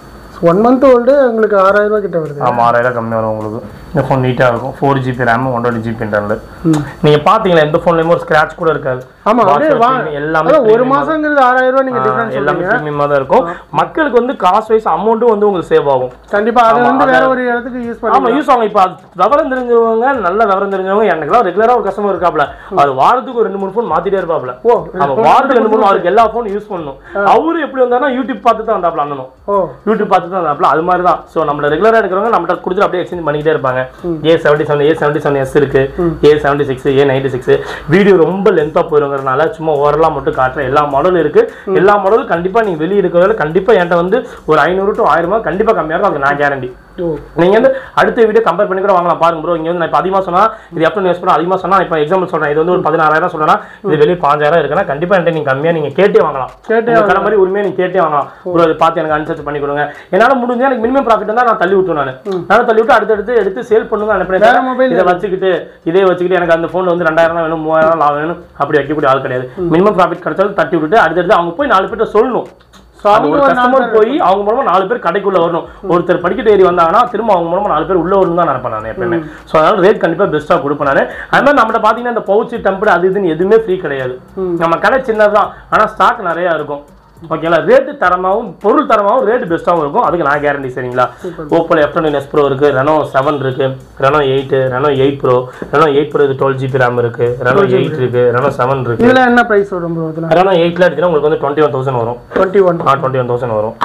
ஒன் மந்த் ஓல்டு உங்களுக்கு ஆறாயிரம் ரூபா கிட்ட வருது ஆமாம் ஆறாயிரம் கம்மி வரும் உங்களுக்கு இந்த ஃபோன் நீட்டாக இருக்கும் four GB RAM one twenty GB internal ம். நீங்கள் பார்த்தீங்களா எந்த ஃபோன்லேயுமே ஒரு ஸ்க்ராட்ச் கூட இருக்காது ஆமா அப்படியே வா Premium எல்லாமே அதான் ஒரு premium தான். மாசங்கிறது ஆறாயிரம் ரூபா நீங்க டிஃபரன்ஸ் எல்லாமே சொல்றீங்க ப்ரீமியமாக தான் இருக்கும் மக்களுக்கு வந்து காசு வைஸ் அமௌண்ட்டும் வந்து உங்களுக்கு சேவ் ஆகும் கண்டிப்பா அதை வந்து வேற ஒரு இடத்துக்கு யூஸ் பண்ணி ஆமா யூஸ் ஆகும் இப்போ அது விவரம் தெரிஞ்சவங்க நல்ல விவரம் தெரிஞ்சவங்க எனக்குலாம் ரெகுலரா ஒரு கஸ்டமர் இருக்காப்ல அது வாரத்துக்கு ஒரு ரெண்டு மூணு ஃபோன் மாத்திட்டே இருப்பாப்ல ஓ ஆமா வாரத்துக்கு ரெண்டு மூணு அவருக்கு எல்லா ஃபோன் யூஸ் பண்ணணும் அவரு எப்படி வந்தாருன்னா யூடியூப் பார்த்து தான் வந்தாப்ல அண்ணனும் ஓ யூடியூப் பார்த்து தான் வந்தாப்ல அது மாதிரி தான் ஸோ நம்மள ரெகுலரா இருக்கிறவங்க நம்மகிட்ட கொடுத்துட்டு அப்படியே எக்ஸ்சேஞ்ச் பண்ணிக்கிட்டே இருப்பாங்க A seventy seven A seventy seven S இருக்கு A seventy six A ninety six video ரொம்ப லென்த்தா போயிருங்கிறதுனால சும்மா ஓரலா மட்டும் காட்டுற எல்லா மாடலும் இருக்கு எல்லா மாடலும் கண்டிப்பா நீங்க வெளியே இருக்கிறதால கண்டிப்பா என்கிட்ட வந்து ஒரு ஐநூறு டு ஆயிரம் ரூபாய் கண்டிப்பா கம்மியா இருக்கும் அதுக்கு நான் கேரண்டி ஓ நீங்க வந்து அடுத்த வீடியோ கம்பேர் பண்ணி கூட வாங்கலாம் பாருங்க ப்ரோ இங்க வந்து நான் இப்போ அதிகமாக சொன்னா இது எப்போ நியூஸ் பண்ணா அதிகமாக சொன்னா இப்போ எக்ஸாம்பிள் சொல்றேன் இது வந்து ஒரு பதினாறாயிரம் சொன்னா இது வெளியே பாஞ்சாயிரம் இருக்குன்னா கண்டிப்பா என்கிட்ட நீங்க கம்மியா நீங்க கேட்டே வாங்கலாம் கேட்டே உங்க கடை மாதிரி உரிமையா நீங்க கேட்டே வாங்கலாம் ப்ரோ இது பார்த்து எனக்கு அனுசரிச்சு பண்ணி கொடுங்க என்னால முடிஞ்சா எனக்கு மினிமம் ப்ராஃபிட் தான் நான் தள்ளி விட்டுருவேன் நான் நான் தள்ளி விட்டு அடுத்தடுத்து எடுத்து சேல் பண்ணுங்க வேற அனுப்புறேன் mobile இதை வச்சுக்கிட்டு இதே வச்சுக்கிட்டு எனக்கு அந்த ஃபோன் வந்து ரெண்டாயிரம் தான் வேணும் மூவாயிரம் லாபம் வேணும் அப்படி வைக்கக்கூடிய ஆள் கிடையாது மினிமம் ப்ராஃபிட் கிடைச்சாலும் தட்டி விட்டுட்டு அடுத்தடுத்து அவங்க போய் நாலு பேர்ட்ட சொல்லணும் So, அது அவங்க ஒரு ஒரு நாலு கஸ்டமர் போய் அவங்க மூலமா நாலு பேர் கடைக்குள்ள வரணும் ஒருத்தர் படிக்கட்டு ஏறி வந்தாங்கன்னா திரும்ப அவங்க மூலமா நாலு பேர் உள்ள வரணும் தான் நினைப்பேன் நான் எப்பயுமே ஸோ அதனால ரேட் கண்டிப்பா பெஸ்ட்டா கொடுப்பேன் நான் அது மாதிரி நம்மகிட்ட பாத்தீங்கன்னா இந்த பவுச் டெம்பர் அது இதுன்னு எதுவுமே ஃப்ரீ கிடையாது நம்ம கடை சின்னதுதான் ஆனா ஸ்டாக் நிறைய இருக்கும் ஓகேங்களா ரேட்டு தரமாகவும் பொருள் தரமாகவும் ரேட் பெஸ்ட்டாகவும் இருக்கும் அதுக்கு நான் கேரண்டி சரிங்களா ஓப்போல எஃப் டுவெண்ட்டி எஸ் ப்ரோ இருக்கு ரெனோ செவன் இருக்கு Reno eight Reno eight pro Reno eight pro இது டுவெல் ஜிபி ரேம் இருக்கு ரெனோ எயிட் இருக்கு ரெனோ செவன் இருக்கு இதுல என்ன பிரைஸ் வரும் ப்ரோ இதுல ரெனோ எயிட்ல எடுத்தீங்கன்னா உங்களுக்கு வந்து டுவெண்ட்டி ஒன் தௌசண்ட் வரும் டுவெண்ட்டி ஒன் ஆ டுவெண்ட்டி ஒன் தௌசண்ட் வரும்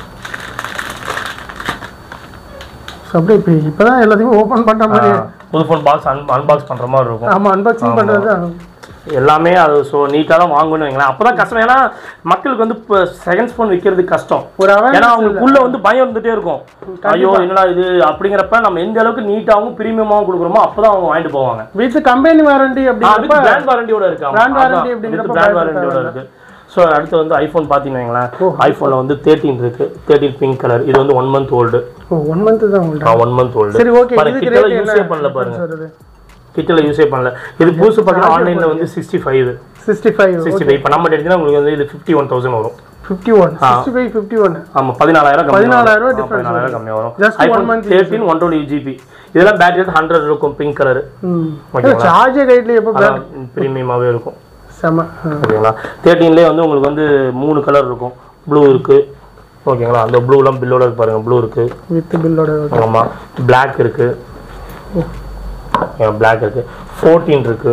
அப்படியே இப்போ இப்பதான் எல்லாத்தையும் ஓபன் பண்ற மாதிரி புது ஃபோன் பாக்ஸ் அன் அன்பாக்ஸ் பண்ற மாதிரி இருக்கும் ஆமா அன்பாக்சிங் பண்றது தான். எல்லாமே அது ஸோ நீட்டாக தான் வாங்கணும் வைங்களேன் அப்பதான் கஷ்டம் ஏன்னா மக்களுக்கு வந்து இப்போ செகண்ட் ஃபோன் விற்கிறது கஷ்டம் ஒரு awareness ஏன்னா அவங்களுக்குள்ள வந்து பயம் இருந்துட்டே இருக்கும் ஐயோ என்னடா இது அப்படிங்கிறப்ப நம்ம எந்த அளவுக்கு நீட்டாகவும் பிரீமியமாகவும் கொடுக்குறோமோ அப்பதான் அவங்க வாங்கிட்டு போவாங்க வித் கம்பெனி வாரண்டி அப்படிங்கிறப்ப பிராண்ட் வாரண்டியோட இருக்கு Brand warranty அப்படிங்கிறப்ப பிராண்ட் வாரண்டியோட இருக்கு ஸோ அடுத்து வந்து ஐஃபோன் பார்த்தீங்கன்னா ஐஃபோனில் வந்து தேர்ட்டின் இருக்கு தேர்ட்டின் பிங்க் கலர் இது வந்து ஒன் மந்த் ஓல்டு ஓ ஒன் மந்த் தான் உங்கள்ட்ட ஒன் மந்த் ஓல்டு சரி ஓகே பாருங்க இதுக்கு கிட்டல ரேட் யூஸே என்ன பண்ணல பாருங்க வருது கிட்டல யூஸே பண்ணல இது புதுசு பார்த்தீங்கன்னா ஆன்லைனில் வந்து sixty five sixty five sixty five இப்போ நம்ம எடுத்தீங்கன்னா உங்களுக்கு வந்து இது ஃபிஃப்டி ஒன் தௌசண்ட் வரும் fifty one sixty five fifty one ஆமா பதினாலாயிரம் கம்மி 14,000 வரும். difference ஆ, 14,000 கம்மி வரும் Just one iPhone month thirteen one twenty GB இதெல்லாம் பேட்டரி ஹண்ட்ரட் இருக்கும் பிங்க் கலர் ம் ஓகேங்களா? சார்ஜர் ரேட்ல எப்போ அதான் ப்ரீமியமாகவே இருக்கும் செம ஓகேங்களா தேர்ட்டீன்லேயே வந்து உங்களுக்கு வந்து மூணு கலர் இருக்கும் ப்ளூ இருக்கு ஓகேங்களா அந்த ப்ளூலாம் பில்லோட இருக்கு பாருங்க ப்ளூ இருக்கு வித் பில்லோட ஆமா பிளாக் இருக்கு பிளாக் இருக்கு ஃபோர்டீன் இருக்கு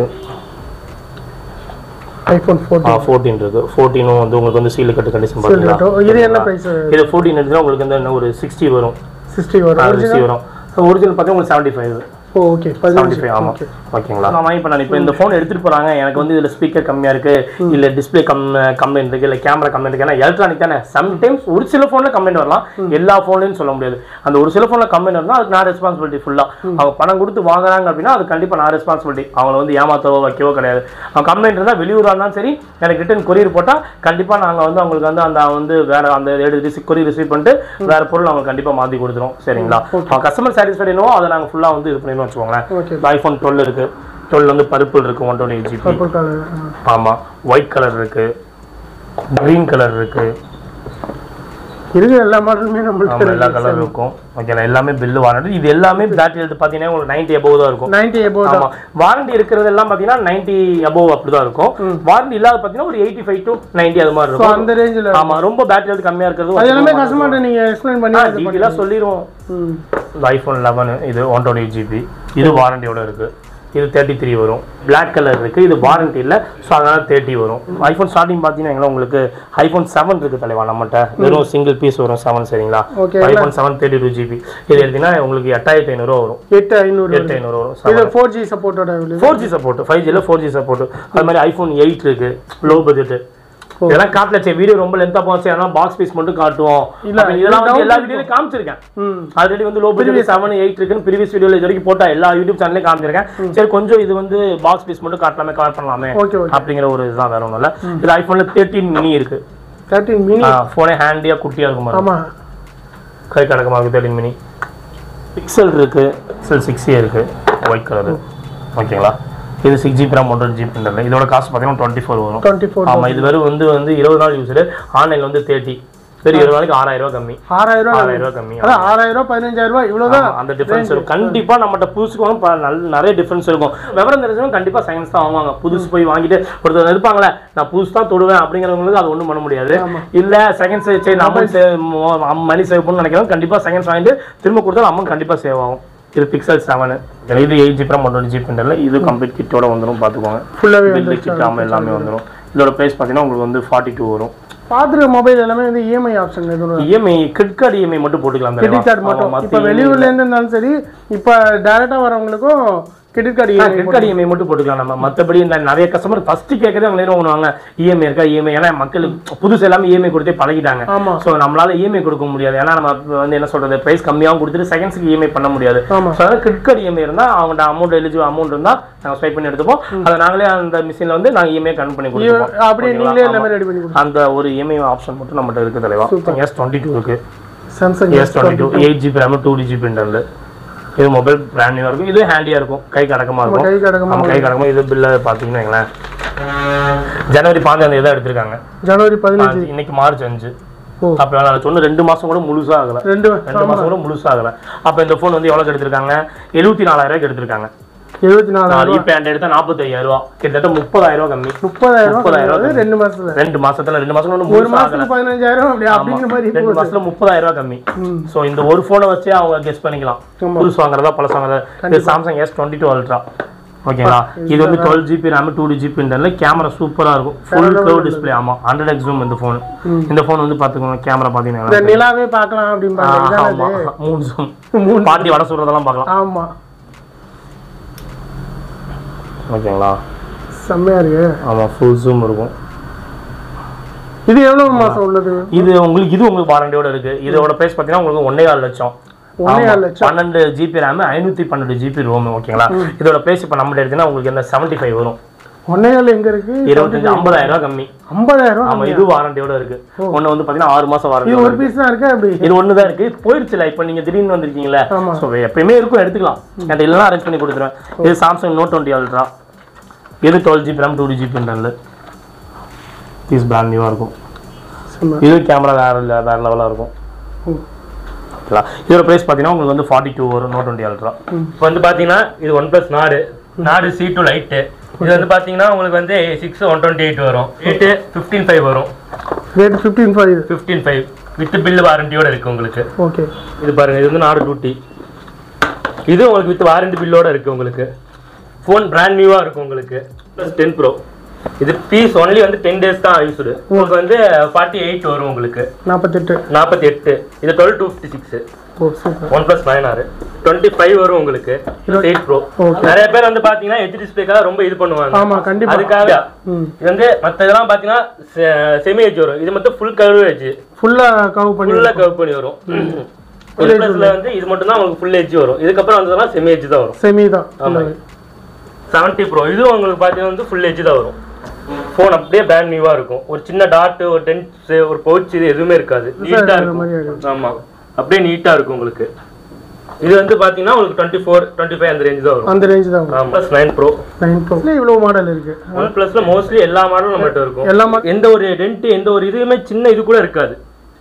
ஐஃபோன் ஃபோர்டீன் ஃபோர்டீன் இருக்கு ஃபோர்டீனும் வந்து உங்களுக்கு வந்து சீல் கட்டு கண்டிஷன் பார்த்தீங்களா இது என்ன பிரைஸ் இது ஃபோர்டீன் எடுத்தா உங்களுக்கு வந்து என்ன ஒரு சிக்ஸ்டி வரும் சிக்ஸ்டி வரும் சிக்ஸ்டி வரும் ஒரிஜினல் பார்த்தா உங்களுக்கு செவன்ட்டி ஃபைவ் ஓ ஓகே பதினஞ்சு செவன்ட்டி ஃபைவ் ஆமாம் ஓகேங்களா நான் வாங்கி பண்ணேன் இப்போ இந்த ஃபோன் எடுத்துட்டு போறாங்க எனக்கு வந்து இதுல ஸ்பீக்கர் கம்மியா இருக்கு இல்ல டிஸ்பிளே கம் கம்ப்ளைண்ட் இருக்கு இல்ல கேமரா கம்ப்ளைண்ட் இருக்கு ஏன்னா எலக்ட்ரானிக் தானே சம்டைம்ஸ் ஒரு சில ஃபோன்ல கம்ப்ளைண்ட் வரலாம் எல்லா ஃபோன்லயும் சொல்ல முடியாது அந்த ஒரு சில ஃபோன்ல கம்ப்ளைண்ட் வரலாம் அதுக்கு நான் ரெஸ்பான்சிபிலிட்டி ஃபுல்லா அவங்க பணம் கொடுத்து வாங்குறாங்க அப்படின்னா அது கண்டிப்பா நான் ரெஸ்பான்சிபிலிட்டி அவங்கள வந்து ஏமாத்தவோ வைக்கவோ கிடையாது அவங்க கம்ப்ளைண்ட் இருந்தால் வெளியூரா இருந்தாலும் சரி எனக்கு ரிட்டன் கொரியர் போட்டா கண்டிப்பா நாங்க வந்து அவங்களுக்கு வந்து அந்த வந்து வேற அந்த எடுத்து கொரியர் ரிசீவ் பண்ணிட்டு வேற பொருள் அவங்க கண்டிப்பா மாத்தி கொடுத்துரும் சரிங்களா அவங்க கஸ்டமர் சாட்டிஸ்ஃபைட் என்னவோ அதை நாங்க ஃபுல்லா வந்து இது பண்ணிடுவோம் வச்சுக்கோங்களேன் ஓகே ஐஃபோன் டுவெல் இருக்கு டுவெல் வந்து பர்பிள் இருக்கு one twenty GB purple colour ஆமா ஒயிட் கலர் இருக்கு கிரீன் கலர் இருக்கு இருக்கிற எல்லா மாடலுமே ஆமா நம்மளுக்கு எல்லா கலர் இருக்கும் ஓகேங்களா எல்லாமே பில்லு வாரண்டி இது எல்லாமே பேட்டரி எடுத்து பார்த்தீங்கன்னா உங்களுக்கு நைன்டி above தான் இருக்கும் நைன்டி எபோ ஆமா வாரண்டி இருக்கிறது எல்லாம் பார்த்தீங்கன்னா நைன்டி above அப்படிதான் இருக்கும் வாரண்டி இல்லாத பார்த்தீங்கன்னா ஒரு எயிட்டி ஃபைவ் டு நைன்டி அது மாதிரி ஸோ இருக்கும் அந்த ரேஞ்சில் ஆமா ரொம்ப பேட்டரி எடுத்து கம்மியா இருக்கிறது அது எல்லாமே கஸ்டமர்கிட்ட நீங்க எக்ஸ்பிளைன் பண்ணி அது டீட்டெயிலாக சொல்லிடுவோம் ம் இந்த ஐஃபோன் லெவன் இது ஒன் டுவெண்ட்டி ஜிபி இது வாரண்டியோட இருக்கு இது தேர்ட்டி த்ரீ வரும் Black கலர் இருக்கு இது வாரண்டி இல்லை ஸோ அதனால தேர்ட்டி வரும் ஐஃபோன் ஸ்டார்டிங் பார்த்தீங்கன்னா உங்களுக்கு ஐஃபோன் செவன் இருக்கு தலைவா நம்மகிட்ட வெறும் சிங்கிள் பீஸ் வரும் செவன் சரிங்களா Okay, iPhone seven thirty two GB இது எடுத்தீங்கன்னா உங்களுக்கு எட்டாயிரத்தி ஐநூறுரூவா வரும் எட்டு ஐநூறு எட்டு ஐநூறு வரும் இது ஃபோர் ஜி சப்போர்ட்டோட available four G support five ஜியில் ஃபோர் ஜி சப்போர்ட் அது மாதிரி ஐஃபோன் எயிட் இருக்கு லோ பட்ஜெட் இதெல்லாம் காட்டல சரி வீடியோ ரொம்ப லென்த்தா போச்சு ஏன்னா பாக்ஸ் பீஸ் மட்டும் காட்டுவோம் இல்ல, அப்ப இதெல்லாம் வந்து down எல்லா வீடியோலையும் காமிச்சிருக்கேன் ம் ஆல்ரெடி வந்து லோ பட்ஜெட் செவன் எயிட் இருக்குன்னு ப்ரீவியஸ் வீடியோல இது வரைக்கும் போட்டா எல்லா யூடியூப் சேனல்லையும் காமிச்சிருக்கேன் சரி கொஞ்சம் இது வந்து பாக்ஸ் பீஸ் மட்டும் காட்டலாமே கவர் பண்ணலாமே ஓகே ஓகே அப்படிங்கிற ஒரு இதுதான் வேற ஒன்றும் இல்லை இது ஐஃபோன்ல தேர்ட்டின் மினி இருக்கு தேர்ட்டின் மினி ஃபோனே ஹேண்டியா குட்டியா இருக்கும் பாருங்க. ஆமா கை கடக்கமா இருக்கு தேர்ட்டின் மினி பிக்சல் இருக்கு பிக்சல் சிக்ஸ் இருக்கு ஒயிட் கலர் ஓகேங்களா இது சிக்ஸ் ஜிபி ரேம் ஒன்றரை ஜிபி இல்லை இதோட காசு பார்த்தீங்கன்னா டுவெண்ட்டி ஃபோர் வரும் டுவெண்ட்டி ஃபோர் ஆமா இது வெறும் வந்து வந்து இருபது நாள் யூஸரு ஆன்லைன்ல வந்து தேர்ட்டி வெறும் இருபது நாளைக்கு ஆறாயிரம் ரூபாய் கம்மி ஆறாயிரம் ரூபாய் ஆறாயிரம் ரூபாய் கம்மி அதான் ஆறாயிரம் ரூபாய் பதினஞ்சாயிரம் ரூபாய் இவ்வளவுதான் ஆமா, அந்த டிஃபரன்ஸ் இருக்கும் கண்டிப்பா நம்மகிட்ட புதுசுக்கு வாங்க ப- நல்ல நிறைய டிஃபரன்ஸ் இருக்கும் விவரம் தெரிஞ்சவங்க கண்டிப்பா சயின்ஸ் தான் வாங்குவாங்க புதுசு போய் வாங்கிட்டு ஒருத்தர் இருப்பாங்களே நான் புதுசு தான் தொடுவேன் அப்படிங்கிறவங்களுக்கு அது ஒண்ணும் பண்ண முடியாது இல்ல செகண்ட் சரி நம்ம மணி சேவ் பண்ணணும்னு நினைக்கிறவங்க கண்டிப்பா செகண்ட்ஸ் வாங்கிட்டு திரும்ப கொடுத்தா அமௌண்ட் கண்டிப்பா சேவ் ஆகும் இது பிக்சல் செவன் இது eight GB one twenty GB இது கம்ப்ளீட் கிட்டோட வந்துடும் பார்த்துக்கோங்க ஃபுல்லாவே பில்லு கிட் ஆமாம் எல்லாமே வந்துடும் இதோட ப்ரைஸ் பார்த்தீங்கன்னா உங்களுக்கு வந்து ஃபார்ட்டி டூ வரும் பாத்துருக்க மொபைல் எல்லாமே வந்து இஎம்ஐ ஆப்ஷன் எதுவும் இஎம்ஐ கிரெடிட் கார்டு இஎம்ஐ மட்டும் போட்டுக்கலாம் கிரெடிட் கார்டு மட்டும் இப்போ வெளியூர்ல இருந்து இருந்தாலும் சரி இப்போ டைரக்டா வரவங்களுக்கும் credit card credit card EMI மட்டும் போட்டுக்கலாம் நம்ம மற்றபடி இந்த நிறைய கஸ்டமர் ஃபர்ஸ்ட் கேட்கறதே அவங்க என்ன பண்ணுவாங்க இஎம்ஐ இருக்கா இஎம்ஐ ஏன்னா மக்களுக்கு புதுசு எல்லாமே இஎம்ஐ கொடுத்தே பழகிட்டாங்க ஆமா ஸோ நம்மளால இஎம்ஐ கொடுக்க முடியாது ஏன்னா நம்ம வந்து என்ன சொல்றது பிரைஸ் கம்மியாகவும் கொடுத்துட்டு செகண்ட்ஸ்க்கு இஎம்ஐ பண்ண முடியாது ஆமா ஸோ அதாவது கிரெடிட் கார்டு இஎம்ஐ இருந்தால் அவங்கள்ட்ட அமௌண்ட் எலிஜிபிள் அமௌண்ட் இருந்தால் நாங்கள் ஸ்வைப் பண்ணி எடுத்துப்போம் அதை நாங்களே அந்த மிஷினில் வந்து நாங்கள் இஎம்ஐ கன்வெர்ட் பண்ணி கொடுத்துப்போம் அப்படியே ஓகேங்களா? நீங்களே ஆமா. எல்லாமே ரெடி பண்ணி கொடுங்க அந்த ஒரு இஎம்ஐ ஆப்ஷன் மட்டும் நம்மகிட்ட இருக்கு தலைவா எஸ் டுவெண்ட்டி டூ இருக்கு Samsung S twenty two eight GB RAM two T GB internal இது மொபைல் பிராண்ட் நியூவாக இருக்கும் இது ஹேண்டியாக இருக்கும் கை கடக்கமாக இருக்கும் கை கடக்கமா நம்ம கை கடக்கமாக இது பில்லை பார்த்தீங்கன்னா வைங்களேன் ஜனவரி பாஞ்சாம் தேதி தான் எடுத்திருக்காங்க ஜனவரி பதினஞ்சு இன்னைக்கு மார்ச் அஞ்சு ஓ. அப்ப நான் சொன்ன ரெண்டு மாசம் கூட முழுசா ஆகல ரெண்டு ரெண்டு மாசம் கூட முழுசா ஆகல அப்ப இந்த ஃபோன் வந்து எவ்வளவு எடுத்திருக்காங்க எழுபத்தி நாலாயிரம் ரூபாய்க்கு எடுத்திருக்காங்க எழுபத்தி நாலாயிரம் நாலு இப்போ என்கிட்ட எடுத்தா நாற்பத்தி ஐயாயிரம் ரூபா கிட்டத்தட்ட முப்பதாயிரம் ரூபா கம்மி முப்பதாயிரம் முப்பதாயிரம் ரூபாய் ரெண்டு மாசத்துல ரெண்டு மாசத்துல ரெண்டு மாசம் கூட ஒரு முழுசா ஆகல மாசத்துக்கு பதினஞ்சாயிரம் அப்படி அப்படிங்கிற மாதிரி ரெண்டு மாசத்துல முப்பதாயிரம் ரூபாய் கம்மி ம். சோ இந்த ஒரு போனை வச்சே அவங்க கெஸ் பண்ணிக்கலாம் ஆமா. புதுசு வாங்குறதா பழசு வாங்குறதா இது Samsung S twenty two ultra ஓகேங்களா இது வந்து twelve GB RAM two T GB camera சூப்பரா இருக்கும் ஃபுல் க்ளோவ் டிஸ்ப்ளே ஆமா ஹண்ட்ரட் எக்ஸ் ஜூம் இந்த ஃபோன் இந்த ஃபோன் வந்து பாத்துக்கோங்க கேமரா இந்த பாத்தீங்கன்னா நிலாவே பார்க்கலாம் அப்படின்னு ஆமா மூணு ஜூம் பாட்டி வடை சுடுறதெல்லாம் பார்க்கலாம் ஆமா ஓகேங்களா செம்மையா இருக்கு ஆமா ஃபுல் ஜூம் இருக்கும் இது எவ்வளவு மாசம் உள்ளது இது உங்களுக்கு இது உங்களுக்கு வாரண்டியோட இருக்கு இதோட பிரைஸ் பாத்தீங்கன்னா உங்களுக்கு ஒன்னே கால் லட்சம் ஒன்னே ஆமா. கால் லட்சம் பன்னெண்டு ஜிபி ரேம் ஐநூத்தி பன்னெண்டு ஜிபி ரோம் ஓகேங்களா இதோட பிரைஸ் இப்ப நம்ம எடுத்தீங்கன்னா உங்களுக்கு இந்த செவன்டி ஃபைவ் வரும் ஒன்னே கால் எங்க இருக்கு இருபத்தஞ்சு ஐம்பதாயிரம் ரூபாய் கம்மி ஐம்பதாயிரம் ஆமா இது வாரண்டியோட இருக்கு ஒண்ணு வந்து பாத்தீங்கன்னா ஆறு மாசம் இது வாரண்டி ஒரு பீஸ் தான் இருக்கு அப்படி இது ஒண்ணு தான் இருக்கு போயிடுச்சுல இப்ப நீங்க திடீர்னு வந்திருக்கீங்களா ஆமா. சோ எப்பயுமே இருக்கும் எடுத்துக்கலாம் என்கிட்ட எல்லாம் அரேஞ்ச் பண்ணி கொடுத்துருவேன் இது சாம்சங் நோட் டுவெண்ட்டி அல்ட்ரா இது twelve GB RAM two T ஜிபின்றது பீஸ் பிராண்ட் நியூவா இருக்கும் செம்ம. இது கேமரா வேற இல்ல வேற லெவலா இருக்கும் ம். ஓகேங்களா? இதோட பிரைஸ் பார்த்தீங்கன்னா உங்களுக்கு வந்து ஃபார்ட்டி டூ வரும் நோட் டுவெண்ட்டி அல்ட்ரா இப்போ வந்து பார்த்தீங்கன்னா இது ஒன் ப்ளஸ் நாடு நாடு சி டூ லைட்டு இது வந்து பார்த்தீங்கன்னா உங்களுக்கு வந்து சிக்ஸ் ஒன் டுவெண்ட்டி எயிட் வரும் எயிட்டு ஃபிஃப்டீன் ஃபைவ் வரும் rate fifteen five fifteen five with bill வாரண்டியோட இருக்கு உங்களுக்கு ஓகே இது பாருங்க இது வந்து நாடு டூட்டி இது உங்களுக்கு வித் வாரண்டி பில்லோட இருக்கு உங்களுக்கு ஃபோன் பிராண்ட் நியூவா இருக்கும் உங்களுக்கு ப்ளஸ் டென் ப்ரோ இது பீஸ் ஒன்லி வந்து டென் டேஸ் தான் யூஸ்டு உங்களுக்கு வந்து ஃபார்ட்டி எயிட் வரும் உங்களுக்கு நாற்பத்தெட்டு நாற்பத்தி எட்டு இது டுவெல் டூ ஃபிஃப்டி சிக்ஸ் ஓ சூப்பர் ஒன் பிளஸ் நைன் ஆறு டுவெண்ட்டி ஃபைவ் வரும் உங்களுக்கு எயிட் ப்ரோ Okay. நிறைய பேர் வந்து பாத்தீங்கன்னா ஹெச் டிஸ்பிளேக்காக ரொம்ப இது பண்ணுவாங்க ஆமா கண்டிப்பா அதுக்காக ம் இது வந்து மத்த இதெல்லாம் பாத்தீங்கன்னா செமி ஹெச் வரும் இது மட்டும் ஃபுல் கர்வ் ஹெச் ஃபுல்லா கவர் பண்ணி ஃபுல்லா கர்வ் பண்ணி வரும் ஒன் பிளஸ்ல வந்து இது மட்டும் தான் உங்களுக்கு ஃபுல் ஹெச் வரும் இதுக்கப்புறம் வந்ததுன்னா செமி ஹெச் தான் வரும் செமி தான் ஆமா செவன்ட்டி ப்ரோ இதுவும் உங்களுக்கு பாத்தீங்கன்னா வந்து ஃபுல் ஹெச் தான் வரும் ஃபோன் அப்படியே பிராண்ட் நியூவா இருக்கும் ஒரு சின்ன டாட் ஒரு டென்ஸ் ஒரு பவுச் இது எதுவுமே இருக்காது நீட்டா இந்த இருக்கும் மாதிரி ஆகும். ஆமா அப்படியே நீட்டா இருக்கும் உங்களுக்கு இது வந்து பாத்தீங்கன்னா உங்களுக்கு டுவெண்ட்டி ஃபோர் டுவெண்ட்டி ஃபைவ் அந்த ரேஞ்ச் தான் வரும் அந்த ரேஞ்ச் தான் OnePlus nine pro nine pro இவ்வளவு மாடல் இருக்கு ஒன் பிளஸ்ல மோஸ்ட்லி எல்லா மாடலும் நம்மகிட்ட இருக்கும் எல்லா மாடல் எந்த ஒரு டென்ட் எந்த ஒரு இதுவுமே சின்ன இது கூட இருக்காது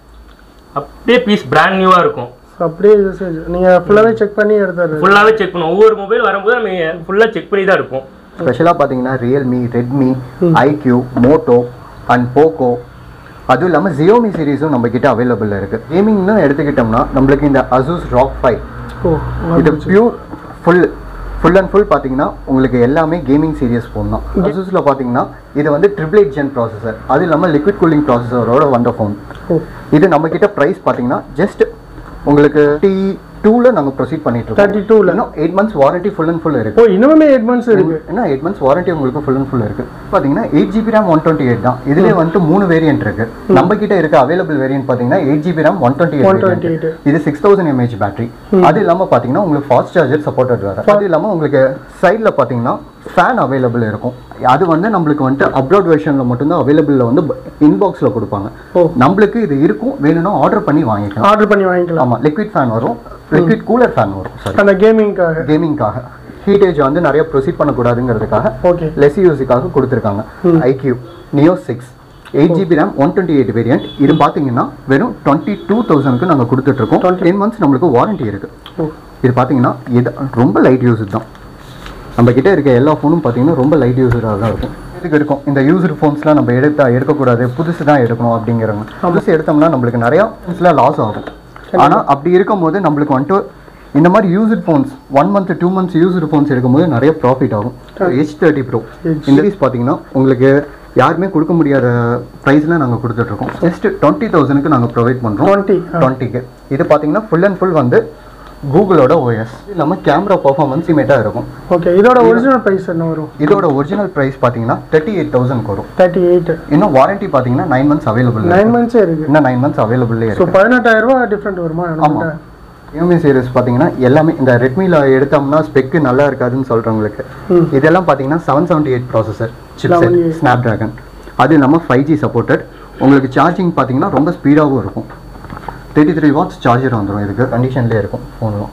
அப்படியே பீஸ் பிராண்ட் நியூவா இருக்கும் அப்படியே யூசேஜ் நீங்க ஃபுல்லாவே செக் பண்ணி எடுத்துறது ஃபுல்லாவே செக் பண்ணுவோம் ஒவ்வொரு மொபைல் வரும்போது நம்ம ஃபுல்லா செக் பண்ணி தான் இருப்போம் ஸ்பெஷலாக பார்த்தீங்கன்னா Realme Redmi iQOO Moto and Poco அதுவும் இல்லாமல் ஜியோமி சீரிஸும் நம்ம கிட்ட அவைலபிள் இருக்கு கேமிங்னு எடுத்துக்கிட்டோம்னா நம்மளுக்கு இந்த அசூஸ் ராக் ஃபைவ் ஓ இது pure full full and full பார்த்தீங்கன்னா உங்களுக்கு எல்லாமே கேமிங் சீரியஸ் ஃபோன் தான் அசூஸில் பார்த்தீங்கன்னா இது வந்து ட்ரிபிள் எயிட் ஜென் ப்ராசஸர் அது இல்லாமல் லிக்விட் கூலிங் ப்ராசஸரோட வந்த ஃபோன் ஓ இது நம்ம கிட்ட ப்ரைஸ் பார்த்தீங்கன்னா ஜஸ்ட் உங்களுக்கு டி டூவில் நாங்கள் ப்ரொசீட் பண்ணிட்டு இருக்கோம் தேர்ட்டி டூல இன்னும் eight months warranty full and full இருக்கு ஓ இன்னுமே எயிட் மந்த்ஸ் இருக்கு ஏன்னா எயிட் மந்த்ஸ் வாரண்டி உங்களுக்கு ஃபுல் அண்ட் ஃபுல் இருக்கு பாத்தீங்கன்னா eight GB RAM one twenty eight தான் இதுலேயே வந்துட்டு மூணு வேரியன்ட் இருக்கு நம்ம கிட்ட இருக்க அவைலபிள் வேரியன்ட் பாத்தீங்கன்னா eight GB RAM one twenty eight 128. இது சிக்ஸ் தௌசண்ட் எம்ஏஹெச் பேட்டரி அது இல்லாம பாத்தீங்கன்னா உங்களுக்கு ஃபாஸ்ட் சார்ஜர் சப்போர்ட்டட் வேற அது இல்லாம உங்களுக்கு சைடில் பாத்தீங்கன்னா ஃபேன் அவைலபிள் இருக்கும் அது வந்து நம்மளுக்கு வந்துட்டு அப்ராட் வெர்ஷனில் மட்டும்தான் அவைலபிளில் வந்து இன்பாக்ஸில் கொடுப்பாங்க ஓ. நம்மளுக்கு இது இருக்கும் வேணும்னா ஆர்டர் பண்ணி வாங்கிக்கலாம் ஆர்டர் பண்ணி வாங்கிக்கலாம் ஆமா லிக்விட் ஃபேன் வரும் லிக்விட் கூலர் ஃபேன் வரும் சாரி அந்த கேமிங்காக கேமிங்காக ஹீட்டேஜ் வந்து நிறைய ப்ரொசீட் பண்ணக்கூடாதுங்கிறதுக்காக ஓகே லெஸ் யூஸுக்காக கொடுத்துருக்காங்க iQOO Neo six eight GB RAM one twenty eight variant இது பார்த்தீங்கன்னா வெறும் டுவெண்ட்டி டூ தௌசண்ட்க்கு நாங்கள் கொடுத்துட்ருக்கோம் டென் மந்த்ஸ் நம்மளுக்கு வாரண்டி இருக்கு ஓ இது பார்த்தீங்கன்னா இது ரொம்ப லைட் யூஸ் தான் நம்ம கிட்ட இருக்க எல்லா ஃபோனும் பார்த்தீங்கன்னா ரொம்ப லைட் யூஸராக தான் இருக்கும் இதுக்கு இருக்கும் இந்த யூசர் ஃபோன்ஸ்லாம் நம்ம எடுத்தா எடுக்கக்கூடாது புதுசு தான் எடுக்கணும் அப்படிங்கிறவங்க புதுசு எடுத்தோம்னா நம்மளுக்கு நிறையா லாஸ் ஆகும் ஆனால் அப்படி இருக்கும்போது நம்மளுக்கு வந்துட்டு இந்த மாதிரி user phones one month two months user phones எடுக்கும்போது நிறைய ப்ராஃபிட் ஆகும் ஹெச் தேர்ட்டி ப்ரோ இந்த சீரிஸ் பார்த்தீங்கன்னா உங்களுக்கு யாருமே கொடுக்க முடியாத ப்ரைஸில் நாங்கள் கொடுத்துட்ருக்கோம் ஜஸ்ட் டுவெண்ட்டி தௌசண்ட்க்கு நாங்கள் ப்ரொவைட் பண்ணுறோம் டுவெண்ட்டி டுவெண்ட்டிக்கு இது பார்த்தீங்கன்னா ஃபுல் அண்ட் ஃபுல் வந்து கூகுளோட ஓஎஸ் இல்லாமல் கேமரா பர்ஃபார்மன்ஸ் இமேட்டாக இருக்கும் ஓகே இதோட ஒரிஜினல் ப்ரைஸ் என்ன வரும் இதோட ஒரிஜினல் ப்ரைஸ் பார்த்தீங்கன்னா தேர்ட்டி எயிட் தௌசண்ட் வரும் தேர்ட்டி எயிட் இன்னும் வாரண்டி பார்த்தீங்கன்னா நைன் மந்த்ஸ் அவைலபிள் நைன் மந்த்ஸே இருக்கு இன்னும் நைன் மந்த்ஸ் அவைலபிளே ஸோ இருக்கு பதினெட்டாயிரம் ரூபாய் டிஃப்ரெண்ட் வருமா ஆமாம் நம்மகிட்ட? யூமி சீரிஸ் பார்த்தீங்கன்னா எல்லாமே இந்த ரெட்மியில் எடுத்தோம்னா ஸ்பெக்கு நல்லா இருக்காதுன்னு சொல்கிறவங்களுக்கு ம். இதெல்லாம் பார்த்தீங்கன்னா seven seventy eight processor chipset 78. Snapdragon அது இல்லாமல் ஃபைவ் ஜி சப்போர்ட்டட் உங்களுக்கு சார்ஜிங் பார்த்தீங்கன்னா ரொம்ப ஸ்பீடாகவும் இருக்கும் தேர்ட்டி த்ரீ வாட்ஸ் சார்ஜர் வந்துடும் இதுக்கு கண்டிஷன்லேயே இருக்கும் ஃபோன்லாம்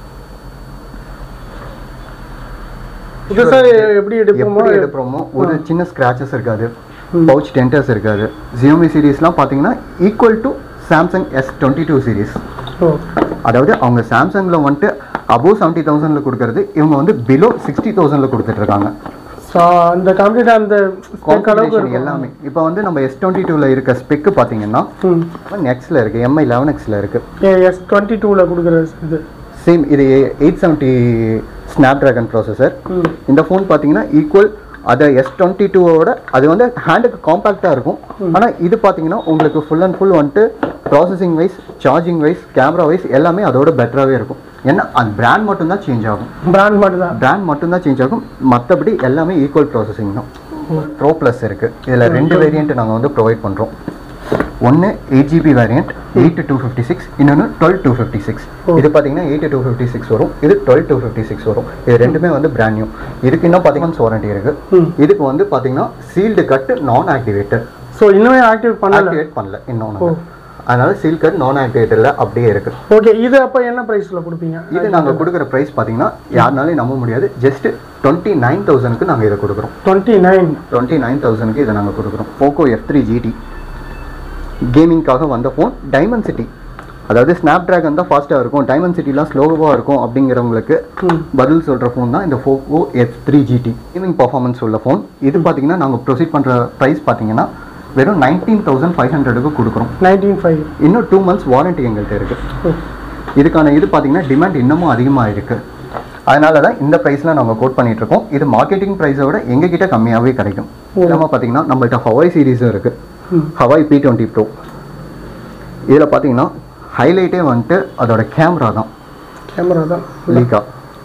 புதுசா எப்படி எடுப்போமோ எப்படி எடுக்கிறோமோ ஒரு சின்ன ஸ்க்ராச்சஸ் இருக்காது பவுச் டென்டர்ஸ் இருக்காது ஜியோமி சீரிஸ்லாம் பார்த்தீங்கன்னா equal to Samsung S twenty two series ஓ அதாவது அவங்க சாம்சங்கில் வந்துட்டு அபோவ் செவன்ட்டி தௌசண்டில் கொடுக்கறது இவங்க வந்து பிலோ சிக்ஸ்டி தௌசண்டில் கொடுத்துட்ருக்காங்க ஸோ அந்த கம்ப்ளீட்டாக அந்த spec அளவுக்கு காம்பினேஷன் இருக்கும் எல்லாமே இப்போ வந்து நம்ம எஸ் டுவெண்ட்டி டூவில் இருக்க ஸ்பெக்கு பார்த்தீங்கன்னா ம் எக்ஸில் இருக்குது எம்ஐ லெவன் எக்ஸில் இருக்குது எஸ் டுவெண்ட்டி டூவில் கொடுக்குற இது சேம் இது eight seventy Snapdragon processor ம் இந்த ஃபோன் பார்த்தீங்கன்னா ஈக்குவல் அதை எஸ் டுவெண்ட்டி டூவோட அது வந்து ஹேண்டுக்கு காம்பேக்டாக இருக்கும் ஆனால் இது பார்த்தீங்கன்னா உங்களுக்கு ஃபுல் அண்ட் ஃபுல் வந்துட்டு processing wise charging wise camera wise எல்லாமே அதோட பெட்டராகவே இருக்கும் ஏன்னா அந்த பிராண்ட் மட்டும்தான் சேஞ்ச் ஆகும் பிராண்ட் மட்டும் தான் பிராண்ட் மட்டும்தான் சேஞ்ச் ஆகும் மற்றபடி எல்லாமே ஈக்குவல் ப்ராசஸிங் தான் ப்ரோ ப்ளஸ் இருக்குது இதில் ரெண்டு வேரியண்ட் நாங்கள் வந்து ப்ரொவைட் பண்ணுறோம் ஒன்று eight GB variant eight two fifty six இன்னொன்று டுவெல் டூ ஃபிஃப்டி சிக்ஸ் இது பார்த்தீங்கன்னா எயிட் டூ ஃபிஃப்டி சிக்ஸ் வரும் இது டுவெல் டூ ஃபிஃப்டி சிக்ஸ் வரும் இது ரெண்டுமே வந்து பிராண்ட் நியூ இதுக்கு இன்னும் பார்த்தீங்கன்னா வாரண்டி இருக்குது இதுக்கு வந்து பார்த்தீங்கன்னா சீல்டு கட்டு நான் ஆக்டிவேட்டட் ஸோ இன்னுமே ஆக்டிவ் பண்ணல ஆக்டிவேட் பண்ணல இன்னொன்று அதனால சீல் கட் நான் ஆக்டிவேட்டடில் அப்படியே இருக்குது ஓகே இது அப்போ என்ன ப்ரைஸில் கொடுப்பீங்க இது நாங்கள் கொடுக்குற ப்ரைஸ் பார்த்தீங்கன்னா யாருனாலையும் நம்ப முடியாது ஜஸ்ட் டுவெண்ட்டி நைன் தௌசண்ட்க்கு நாங்கள் இதை கொடுக்குறோம் டுவெண்ட்டி நைன் டுவெண்ட்டி நைன் தௌசண்ட்க்கு இதை நாங்கள் கொடுக்குறோம் போக்கோ எஃப் த்ரீ ஜிடி கேமிங்காக வந்த ஃபோன் டைமண்ட் சிட்டி அதாவது ஸ்னாப் ட்ராகன் தான் ஃபாஸ்ட்டாக இருக்கும் டைமண்ட் சிட்டிலாம் ஸ்லோவாக இருக்கும் அப்படிங்கிறவங்களுக்கு பதில் சொல்கிற ஃபோன் தான் இந்த Poco F three GT gaming performance உள்ள ஃபோன் இது பார்த்தீங்கன்னா நாங்கள் ப்ரொசீட் பண்ணுற ப்ரைஸ் பார்த்தீங்கன்னா வெறும் நைன்டீன் தௌசண்ட் ஃபைவ் ஹண்ட்ரடுக்கு கொடுக்குறோம் நைன்டீன் ஃபைவ் இன்னும் டூ மந்த்ஸ் வாரண்டி எங்கள்கிட்ட இருக்குது இதுக்கான இது பார்த்தீங்கன்னா டிமாண்ட் இன்னமும் அதிகமாக இருக்குது அதனால தான் இந்த ப்ரைஸில் நாங்கள் கோட் பண்ணிட்டு இருக்கோம் இது மார்க்கெட்டிங் ப்ரைஸை விட எங்ககிட்ட கம்மியாகவே கிடைக்கும் இல்லாமல் பார்த்தீங்கன்னா நம்மள்ட்ட ஹவாய் சீரீஸும் இருக்குது ஹவாய் பி டுவெண்ட்டி ப்ரோ இதில் பார்த்தீங்கன்னா ஹைலைட்டே வந்துட்டு அதோட கேமரா தான் கேமரா தான் லீக்கா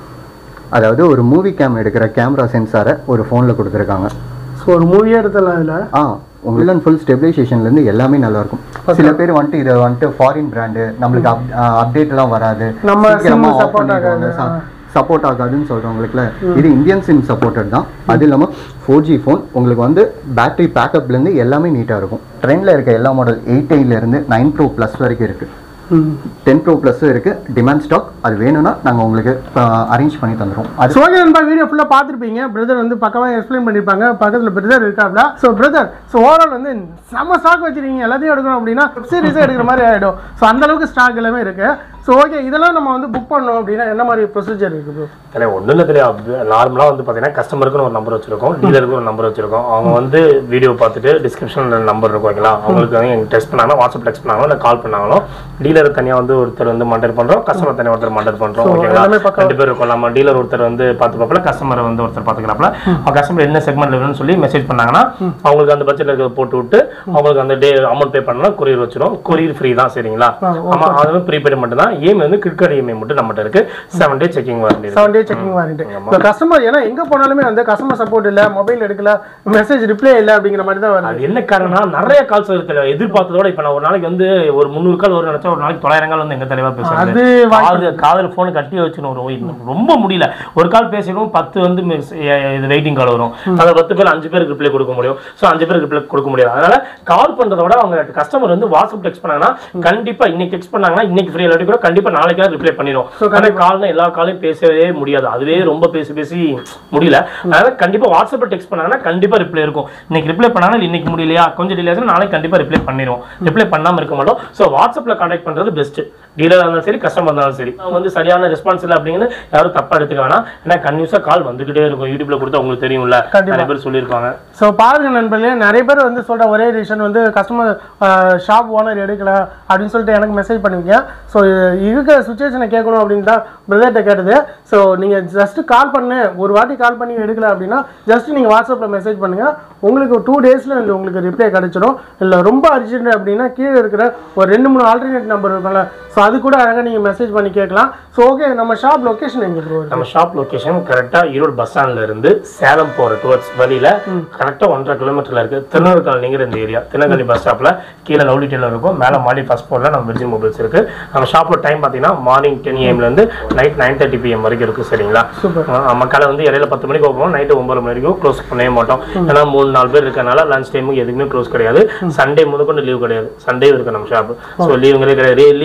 அதாவது ஒரு மூவி கேம் எடுக்கிற கேமரா சென்சாரை ஒரு ஃபோனில் கொடுத்துருக்காங்க ஸோ ஒரு மூவியே எடுத்தலாம் இதில் ஆ ஃபுல் அண்ட் ஃபுல் ஸ்டெபிலைசேஷன்லேருந்து எல்லாமே நல்லா இருக்கும் சில பேர் வந்துட்டு இதை வந்துட்டு ஃபாரின் பிராண்டு நம்மளுக்கு அப் அப்டேட்லாம் வராது நம்ம சீக்கிரமா SIM ஆஃப் support பண்ணிடுவாங்க ஆகாது. சப்போர்ட் ஆகாதுன்னு சொல்கிறவங்களுக்குல இது இந்தியன் சிம் சப்போர்ட்டட் தான் அது இல்லாமல் ஃபோர் ஜி ஃபோன் உங்களுக்கு வந்து பேட்டரி பேக்கப்லேருந்து எல்லாமே நீட்டாக இருக்கும் ட்ரெண்டில் இருக்க எல்லா மாடல் எயிட் இருந்து நைன் ப்ரோ ப்ளஸ் வரைக்கும் இருக்குது ம் டென் ப்ரோ ப்ளஸ்ஸும் இருக்குது டிமாண்ட் ஸ்டாக் அது வேணும்னா நாங்கள் உங்களுக்கு அரேஞ்ச் பண்ணி தந்துடுறோம் அது சோகே நண்பா வீடியோ ஃபுல்லாக பார்த்துருப்பீங்க பிரதர் வந்து பக்கமாக எக்ஸ்பிளைன் பண்ணியிருப்பாங்க பக்கத்தில் பிரதர் இருக்காப்ல ஸோ பிரதர் ஸோ ஓவரால் வந்து செம்ம ஸ்டாக் வச்சிருக்கீங்க எல்லாத்தையும் எடுக்கணும் அப்படின்னா சீரியஸாக எடுக்கிற மாதிரி ஆகிடும் ஸோ அந்த அளவுக்கு ஸ்டாக் எல்லாமே இருக்கு ஸோ ஓகே இதெல்லாம் நம்ம வந்து புக் பண்ணோம் அப்படின்னா என்ன மாதிரி ப்ரொசீஜர் இருக்கு ப்ரோ இல்லை ஒன்றும் இல்லை தெரியும் நார்மலாக வந்து பார்த்தீங்கன்னா கஸ்டமருக்குன்னு ஒரு நம்பர் வச்சிருக்கோம் டீலருக்கு ஒரு நம்பர் வச்சிருக்கோம் அவங்க வந்து வீடியோ பார்த்துட்டு டிஸ்கிரிப்ஷனில் நம்பர் இருக்கும் ஓகேங்களா அவங்களுக்கு வந்து எங்களுக்கு டெஸ்ட் பண்ணாங்களோ வாட்ஸ்அப் டெக்ஸ்ட் பண்ணாங்களோ இல்லை கால் பண்ணாங்களோ டீலர் தனியாக வந்து ஒருத்தர் வந்து மண்டர் பண்ணுறோம் கஸ்டமர் தனியாக ஒருத்தர் மண்டர் பண்ணுறோம் So, ஓகேங்களா எல்லாமே பக்காவா- ரெண்டு பேர் இருக்கும் நம்ம டீலர் ஒருத்தர் வந்து பார்த்துப்பாப்புல கஸ்டமர் வந்து ஒருத்தர் பார்த்துக்கிறாப்புல அவங்க கஸ்டமர் என்ன செக்மெண்ட்ல வேணும்னு சொல்லி மெசேஜ் பண்ணாங்கன்னா அவங்களுக்கு அந்த பட்ஜெட்ல இருக்கிறத போட்டு விட்டு அவங்களுக்கு அந்த டே அமௌண்ட் பே பண்ணலாம் கொரியர் வச்சிரும் கொரியர் ஃப்ரீ தான் சரிங்களா ஆ, ஆமா அது வந்து ப்ரீபெய்ட் மட்டும் தான் இஎம்ஐ வந்து கிரிக்கெட் இஎம்ஐ மட்டும் நம்மகிட்ட இருக்கு seven day checking warranty seven day checking warranty இப்போ கஸ்டமர் ஏன்னா எங்கே போனாலுமே வந்து கஸ்டமர் சப்போர்ட் இல்லை மொபைல் எடுக்கல மெசேஜ் ரிப்ளை இல்லை அப்படிங்கிற மாதிரி தான் வருது அது என்ன காரணம்னா நிறைய கால்ஸ் இருக்கு எதிர்பார்த்ததோட இப்ப நான் ஒரு நாளைக்கு வந்து ஒரு முந்நூறு கால் ஒரு நினைச்சா ஒரு நாளைக்கு தொள்ளாயிரம் கால் வந்து எங்க தலைவா அது பேசுறது காது காதல் போன் கட்டி வச்சுக்கணும் ஒரு ஒய்- ரொம்ப முடியல ஒரு கால் பேசிடும் பத்து வந்து miss- எ- இது வெயிட்டிங் கால் வரும் அதில் பத்து பேர் அஞ்சு பேருக்கு ரிப்ளை கொடுக்க முடியும் ஸோ அஞ்சு பேருக்கு ரிப்ளை கொடுக்க முடியாது அதனால கால் பண்றத விட அவங்க கஸ்டமர் வந்து வாட்ஸ்அப் டெக்ஸ்ட் பண்ணாங்கன்னா கண்டிப்பா இன்னைக்கு டெக்ஸ்ட் பண்ணாங்கன்னா இன்னைக்கு ஃப்ரீ இல்லாட்டி கூட கண்டிப்பா நாளைக்கு ரிப்ளை பண்ணிடும் ஆனால் கால்னா எல்லா காலையும் பேசவே முடியாது அதுவே ரொம்ப பேசி பேசி முடியல அதனால கண்டிப்பா வாட்ஸ்அப்ல டெக்ஸ்ட் பண்ணாங்கன்னா கண்டிப்பா ரிப்ளை இருக்கும் இன்னைக்கு ரிப்ளை பண்ணாங்கன்னா இன்னைக்கு முடியலையா கொஞ்சம் டிலே ஆச்சுன்னா நாளைக்கு கண்டிப்பா ரிப்ளை பண்ணிடுவோம் ரிப்ளை பண்ணாம இருக்க மாட்டோம் ஸோ வாட்ஸ்அப்ல கான்டாக்ட் பண்றது பெஸ்ட் டீலர் இருந்தாலும் சரி கஸ்டமர் இருந்தாலும் சரி அவங்க வந்து சரியான ரெஸ்பான்ஸ் இல்லை அப்படிங்கிறது யாரும் தப்பா எடுத்துக்க வேணாம் ஏன்னா கன்யூஸா கால் வந்துகிட்டே இருக்கும் யூடியூப்ல கொடுத்தா உங்களுக்கு தெரியும்ல கண்டிப்பா. நிறைய பேர் சொல்லியிருப்பாங்க ஸோ பாருங்க நண்பர்களே நிறைய பேர் வந்து சொல்ற ஒரே ரீசன் வந்து கஸ்டமர் ஷாப் ஓனர் எடுக்கல அப்படின்னு சொல்லிட்டு எனக்கு மெசேஜ் பண்ணுவீங்க ஸோ இருக்கிற சுச்சுவேஷனை கேட்கணும் அப்படின்னு தான் பிரதர்கிட்ட கேட்டது ஸோ நீங்கள் ஜஸ்ட் கால் பண்ணு ஒரு வாட்டி கால் பண்ணி எடுக்கல அப்படின்னா ஜஸ்ட் நீங்கள் வாட்ஸ்அப்பில் மெசேஜ் பண்ணுங்க உங்களுக்கு டூ டேஸில் இந்த உங்களுக்கு ரிப்ளை கிடைச்சிடும் இல்லை ரொம்ப அர்ஜென்ட் அப்படின்னா கீழே இருக்கிற ஒரு ரெண்டு மூணு ஆல்டர்னேட் நம்பர் இருக்கும்ல ஸோ அது கூட அழகாக நீங்கள் மெசேஜ் பண்ணி கேட்கலாம் ஸோ ஓகே நம்ம ஷாப் லொக்கேஷன் எங்கே ப்ரோ நம்ம ஷாப் லொகேஷன் கரெக்டா ஈரோடு பஸ் ஸ்டாண்ட்ல இருந்து சேலம் போற டுவர்ட்ஸ் வழியில கரெக்டா ஒன்றரை கிலோமீட்டர்ல இருக்கு திருநூறு காலனிங்கிற இந்த ஏரியா திருநெல்வேலி பஸ் ஸ்டாப்ல கீழே லவ்லி டெய்லர் இருக்கும் மேல மாடி ஃபர்ஸ்ட் ஃப்ளோர்ல நம்ம விர்ஜின் மொபைல்ஸ் இருக்கு நம்ம ஷாப்ல டைம் பாத்தீங்கன்னா மார்னிங் டென் ஏஎம்ல இருந்து நைட் நைன் தேர்ட்டி பிஎம் வரைக்கும் இருக்கு சரிங்களா Super. நம்ம கடை வந்து இடையில பத்து மணிக்கு ஓப்பன் நைட்டு ஒன்பது மணி வரைக்கும் க்ளோஸ் பண்ணவே மாட்டோம் ஏன்னா மூணு நாலு பேர் இருக்கனால லஞ்ச் டைமுக்கு எதுக்குமே க்ளோஸ் கிடையாது சண்டே முதற்கொண்டு லீவ் கிடையாது சண்டே இருக்கு நம்ம ஷாப் ஸோ லீவுங்களே கிடையாது லீவுன்னு பார்த்தீங்கன்னா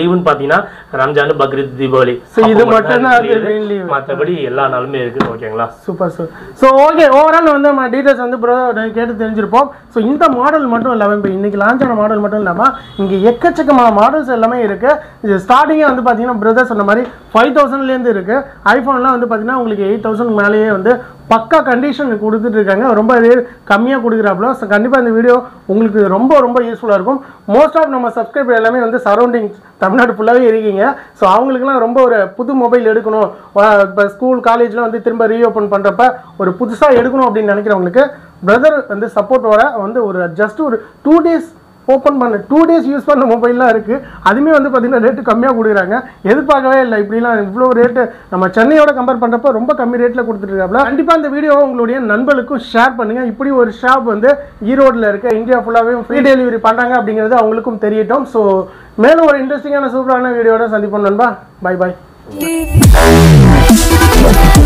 பாத்தீங்கன்னா ரம்ஜான் பக்ரீத் தீபாவளி So, இது அப்போ மட்டும்தான் தான் வந்து free main leave. மத்தபடி எல்லா நாளுமே இருக்கு ஓகேங்களா super sir so okay overall வந்து நம்ம டீட்டெயில்ஸ் வந்து ப்ரோ கேட்டு தெரிஞ்சிருப்போம் ஸோ இந்த மாடல் மட்டும் இல்லாமல் இப்போ இன்னைக்கு லான்ச் ஆன மாடல் மட்டும் இல்லாமல் இங்கே எக்கச்சக்கமான மாடல்ஸ் எல்லாமே இருக்கு இது ஸ்டார்டிங்கே வந்து பார்த்தீங்கன்னா பிரதர் சொன்ன மாதிரி ஃபைவ் தௌசண்ட்லேருந்து இருக்கு ஐஃபோன்லாம் வந்து பார்த்தீங்கன்னா உங்களுக்கு எயிட் தௌசண்ட் மேலேயே வந்து பக்கா கண்டிஷன் கொடுத்துட்டு இருக்காங்க ரொம்ப ரேட் கம்மியாக கொடுக்குறாப்புல ஸோ கண்டிப்பாக இந்த வீடியோ உங்களுக்கு ரொம்ப ரொம்ப யூஸ்ஃபுல்லாக இருக்கும் மோஸ்ட் ஆஃப் நம்ம சப்ஸ்கிரைபர் எல்லாமே வந்து சரௌண்டிங் தமிழ்நாடு ஃபுல்லாகவே இருக்கீங்க ஸோ அவங்களுக்குலாம் ரொம்ப ஒரு புது மொபைல் எடுக்கணும் இப்போ ஸ்கூல் காலேஜ்லாம் வந்து திரும்ப ரீஓப்பன் பண்ணுறப்ப ஒரு புதுசாக எடுக்கணும் அப்படின்னு நினைக்கிறவங்களுக்கு பிரதர் வந்து சப்போர்ட்டோட வந்து ஒரு ஜஸ்ட் ஒரு டூ டேஸ் ஓப்பன் பண்ண டூ டேஸ் யூஸ் பண்ண மொபைல்லாம் இருக்குது அதுவுமே வந்து பார்த்தீங்கன்னா ரேட்டு கம்மியாக கொடுக்குறாங்க எதிர்பார்க்கவே இல்லை இப்படிலாம் இவ்வளோ ரேட்டு நம்ம சென்னையோட கம்பேர் பண்ணுறப்ப ரொம்ப கம்மி ரேட்டில் கொடுத்துருக்காப்ல கண்டிப்பாக இந்த வீடியோவை உங்களுடைய நண்பர்களுக்கும் ஷேர் பண்ணுங்கள் இப்படி ஒரு ஷாப் வந்து ஈரோட்டில் இருக்க இந்தியா ஃபுல்லாகவே ஃப்ரீ டெலிவரி பண்ணுறாங்க அப்படிங்கிறது அவங்களுக்கும் தெரியட்டும் ஸோ மேலும் ஒரு இன்ட்ரெஸ்டிங்கான சூப்பரான வீடியோட சந்திப்போம் நண்பா பை பை Thank you.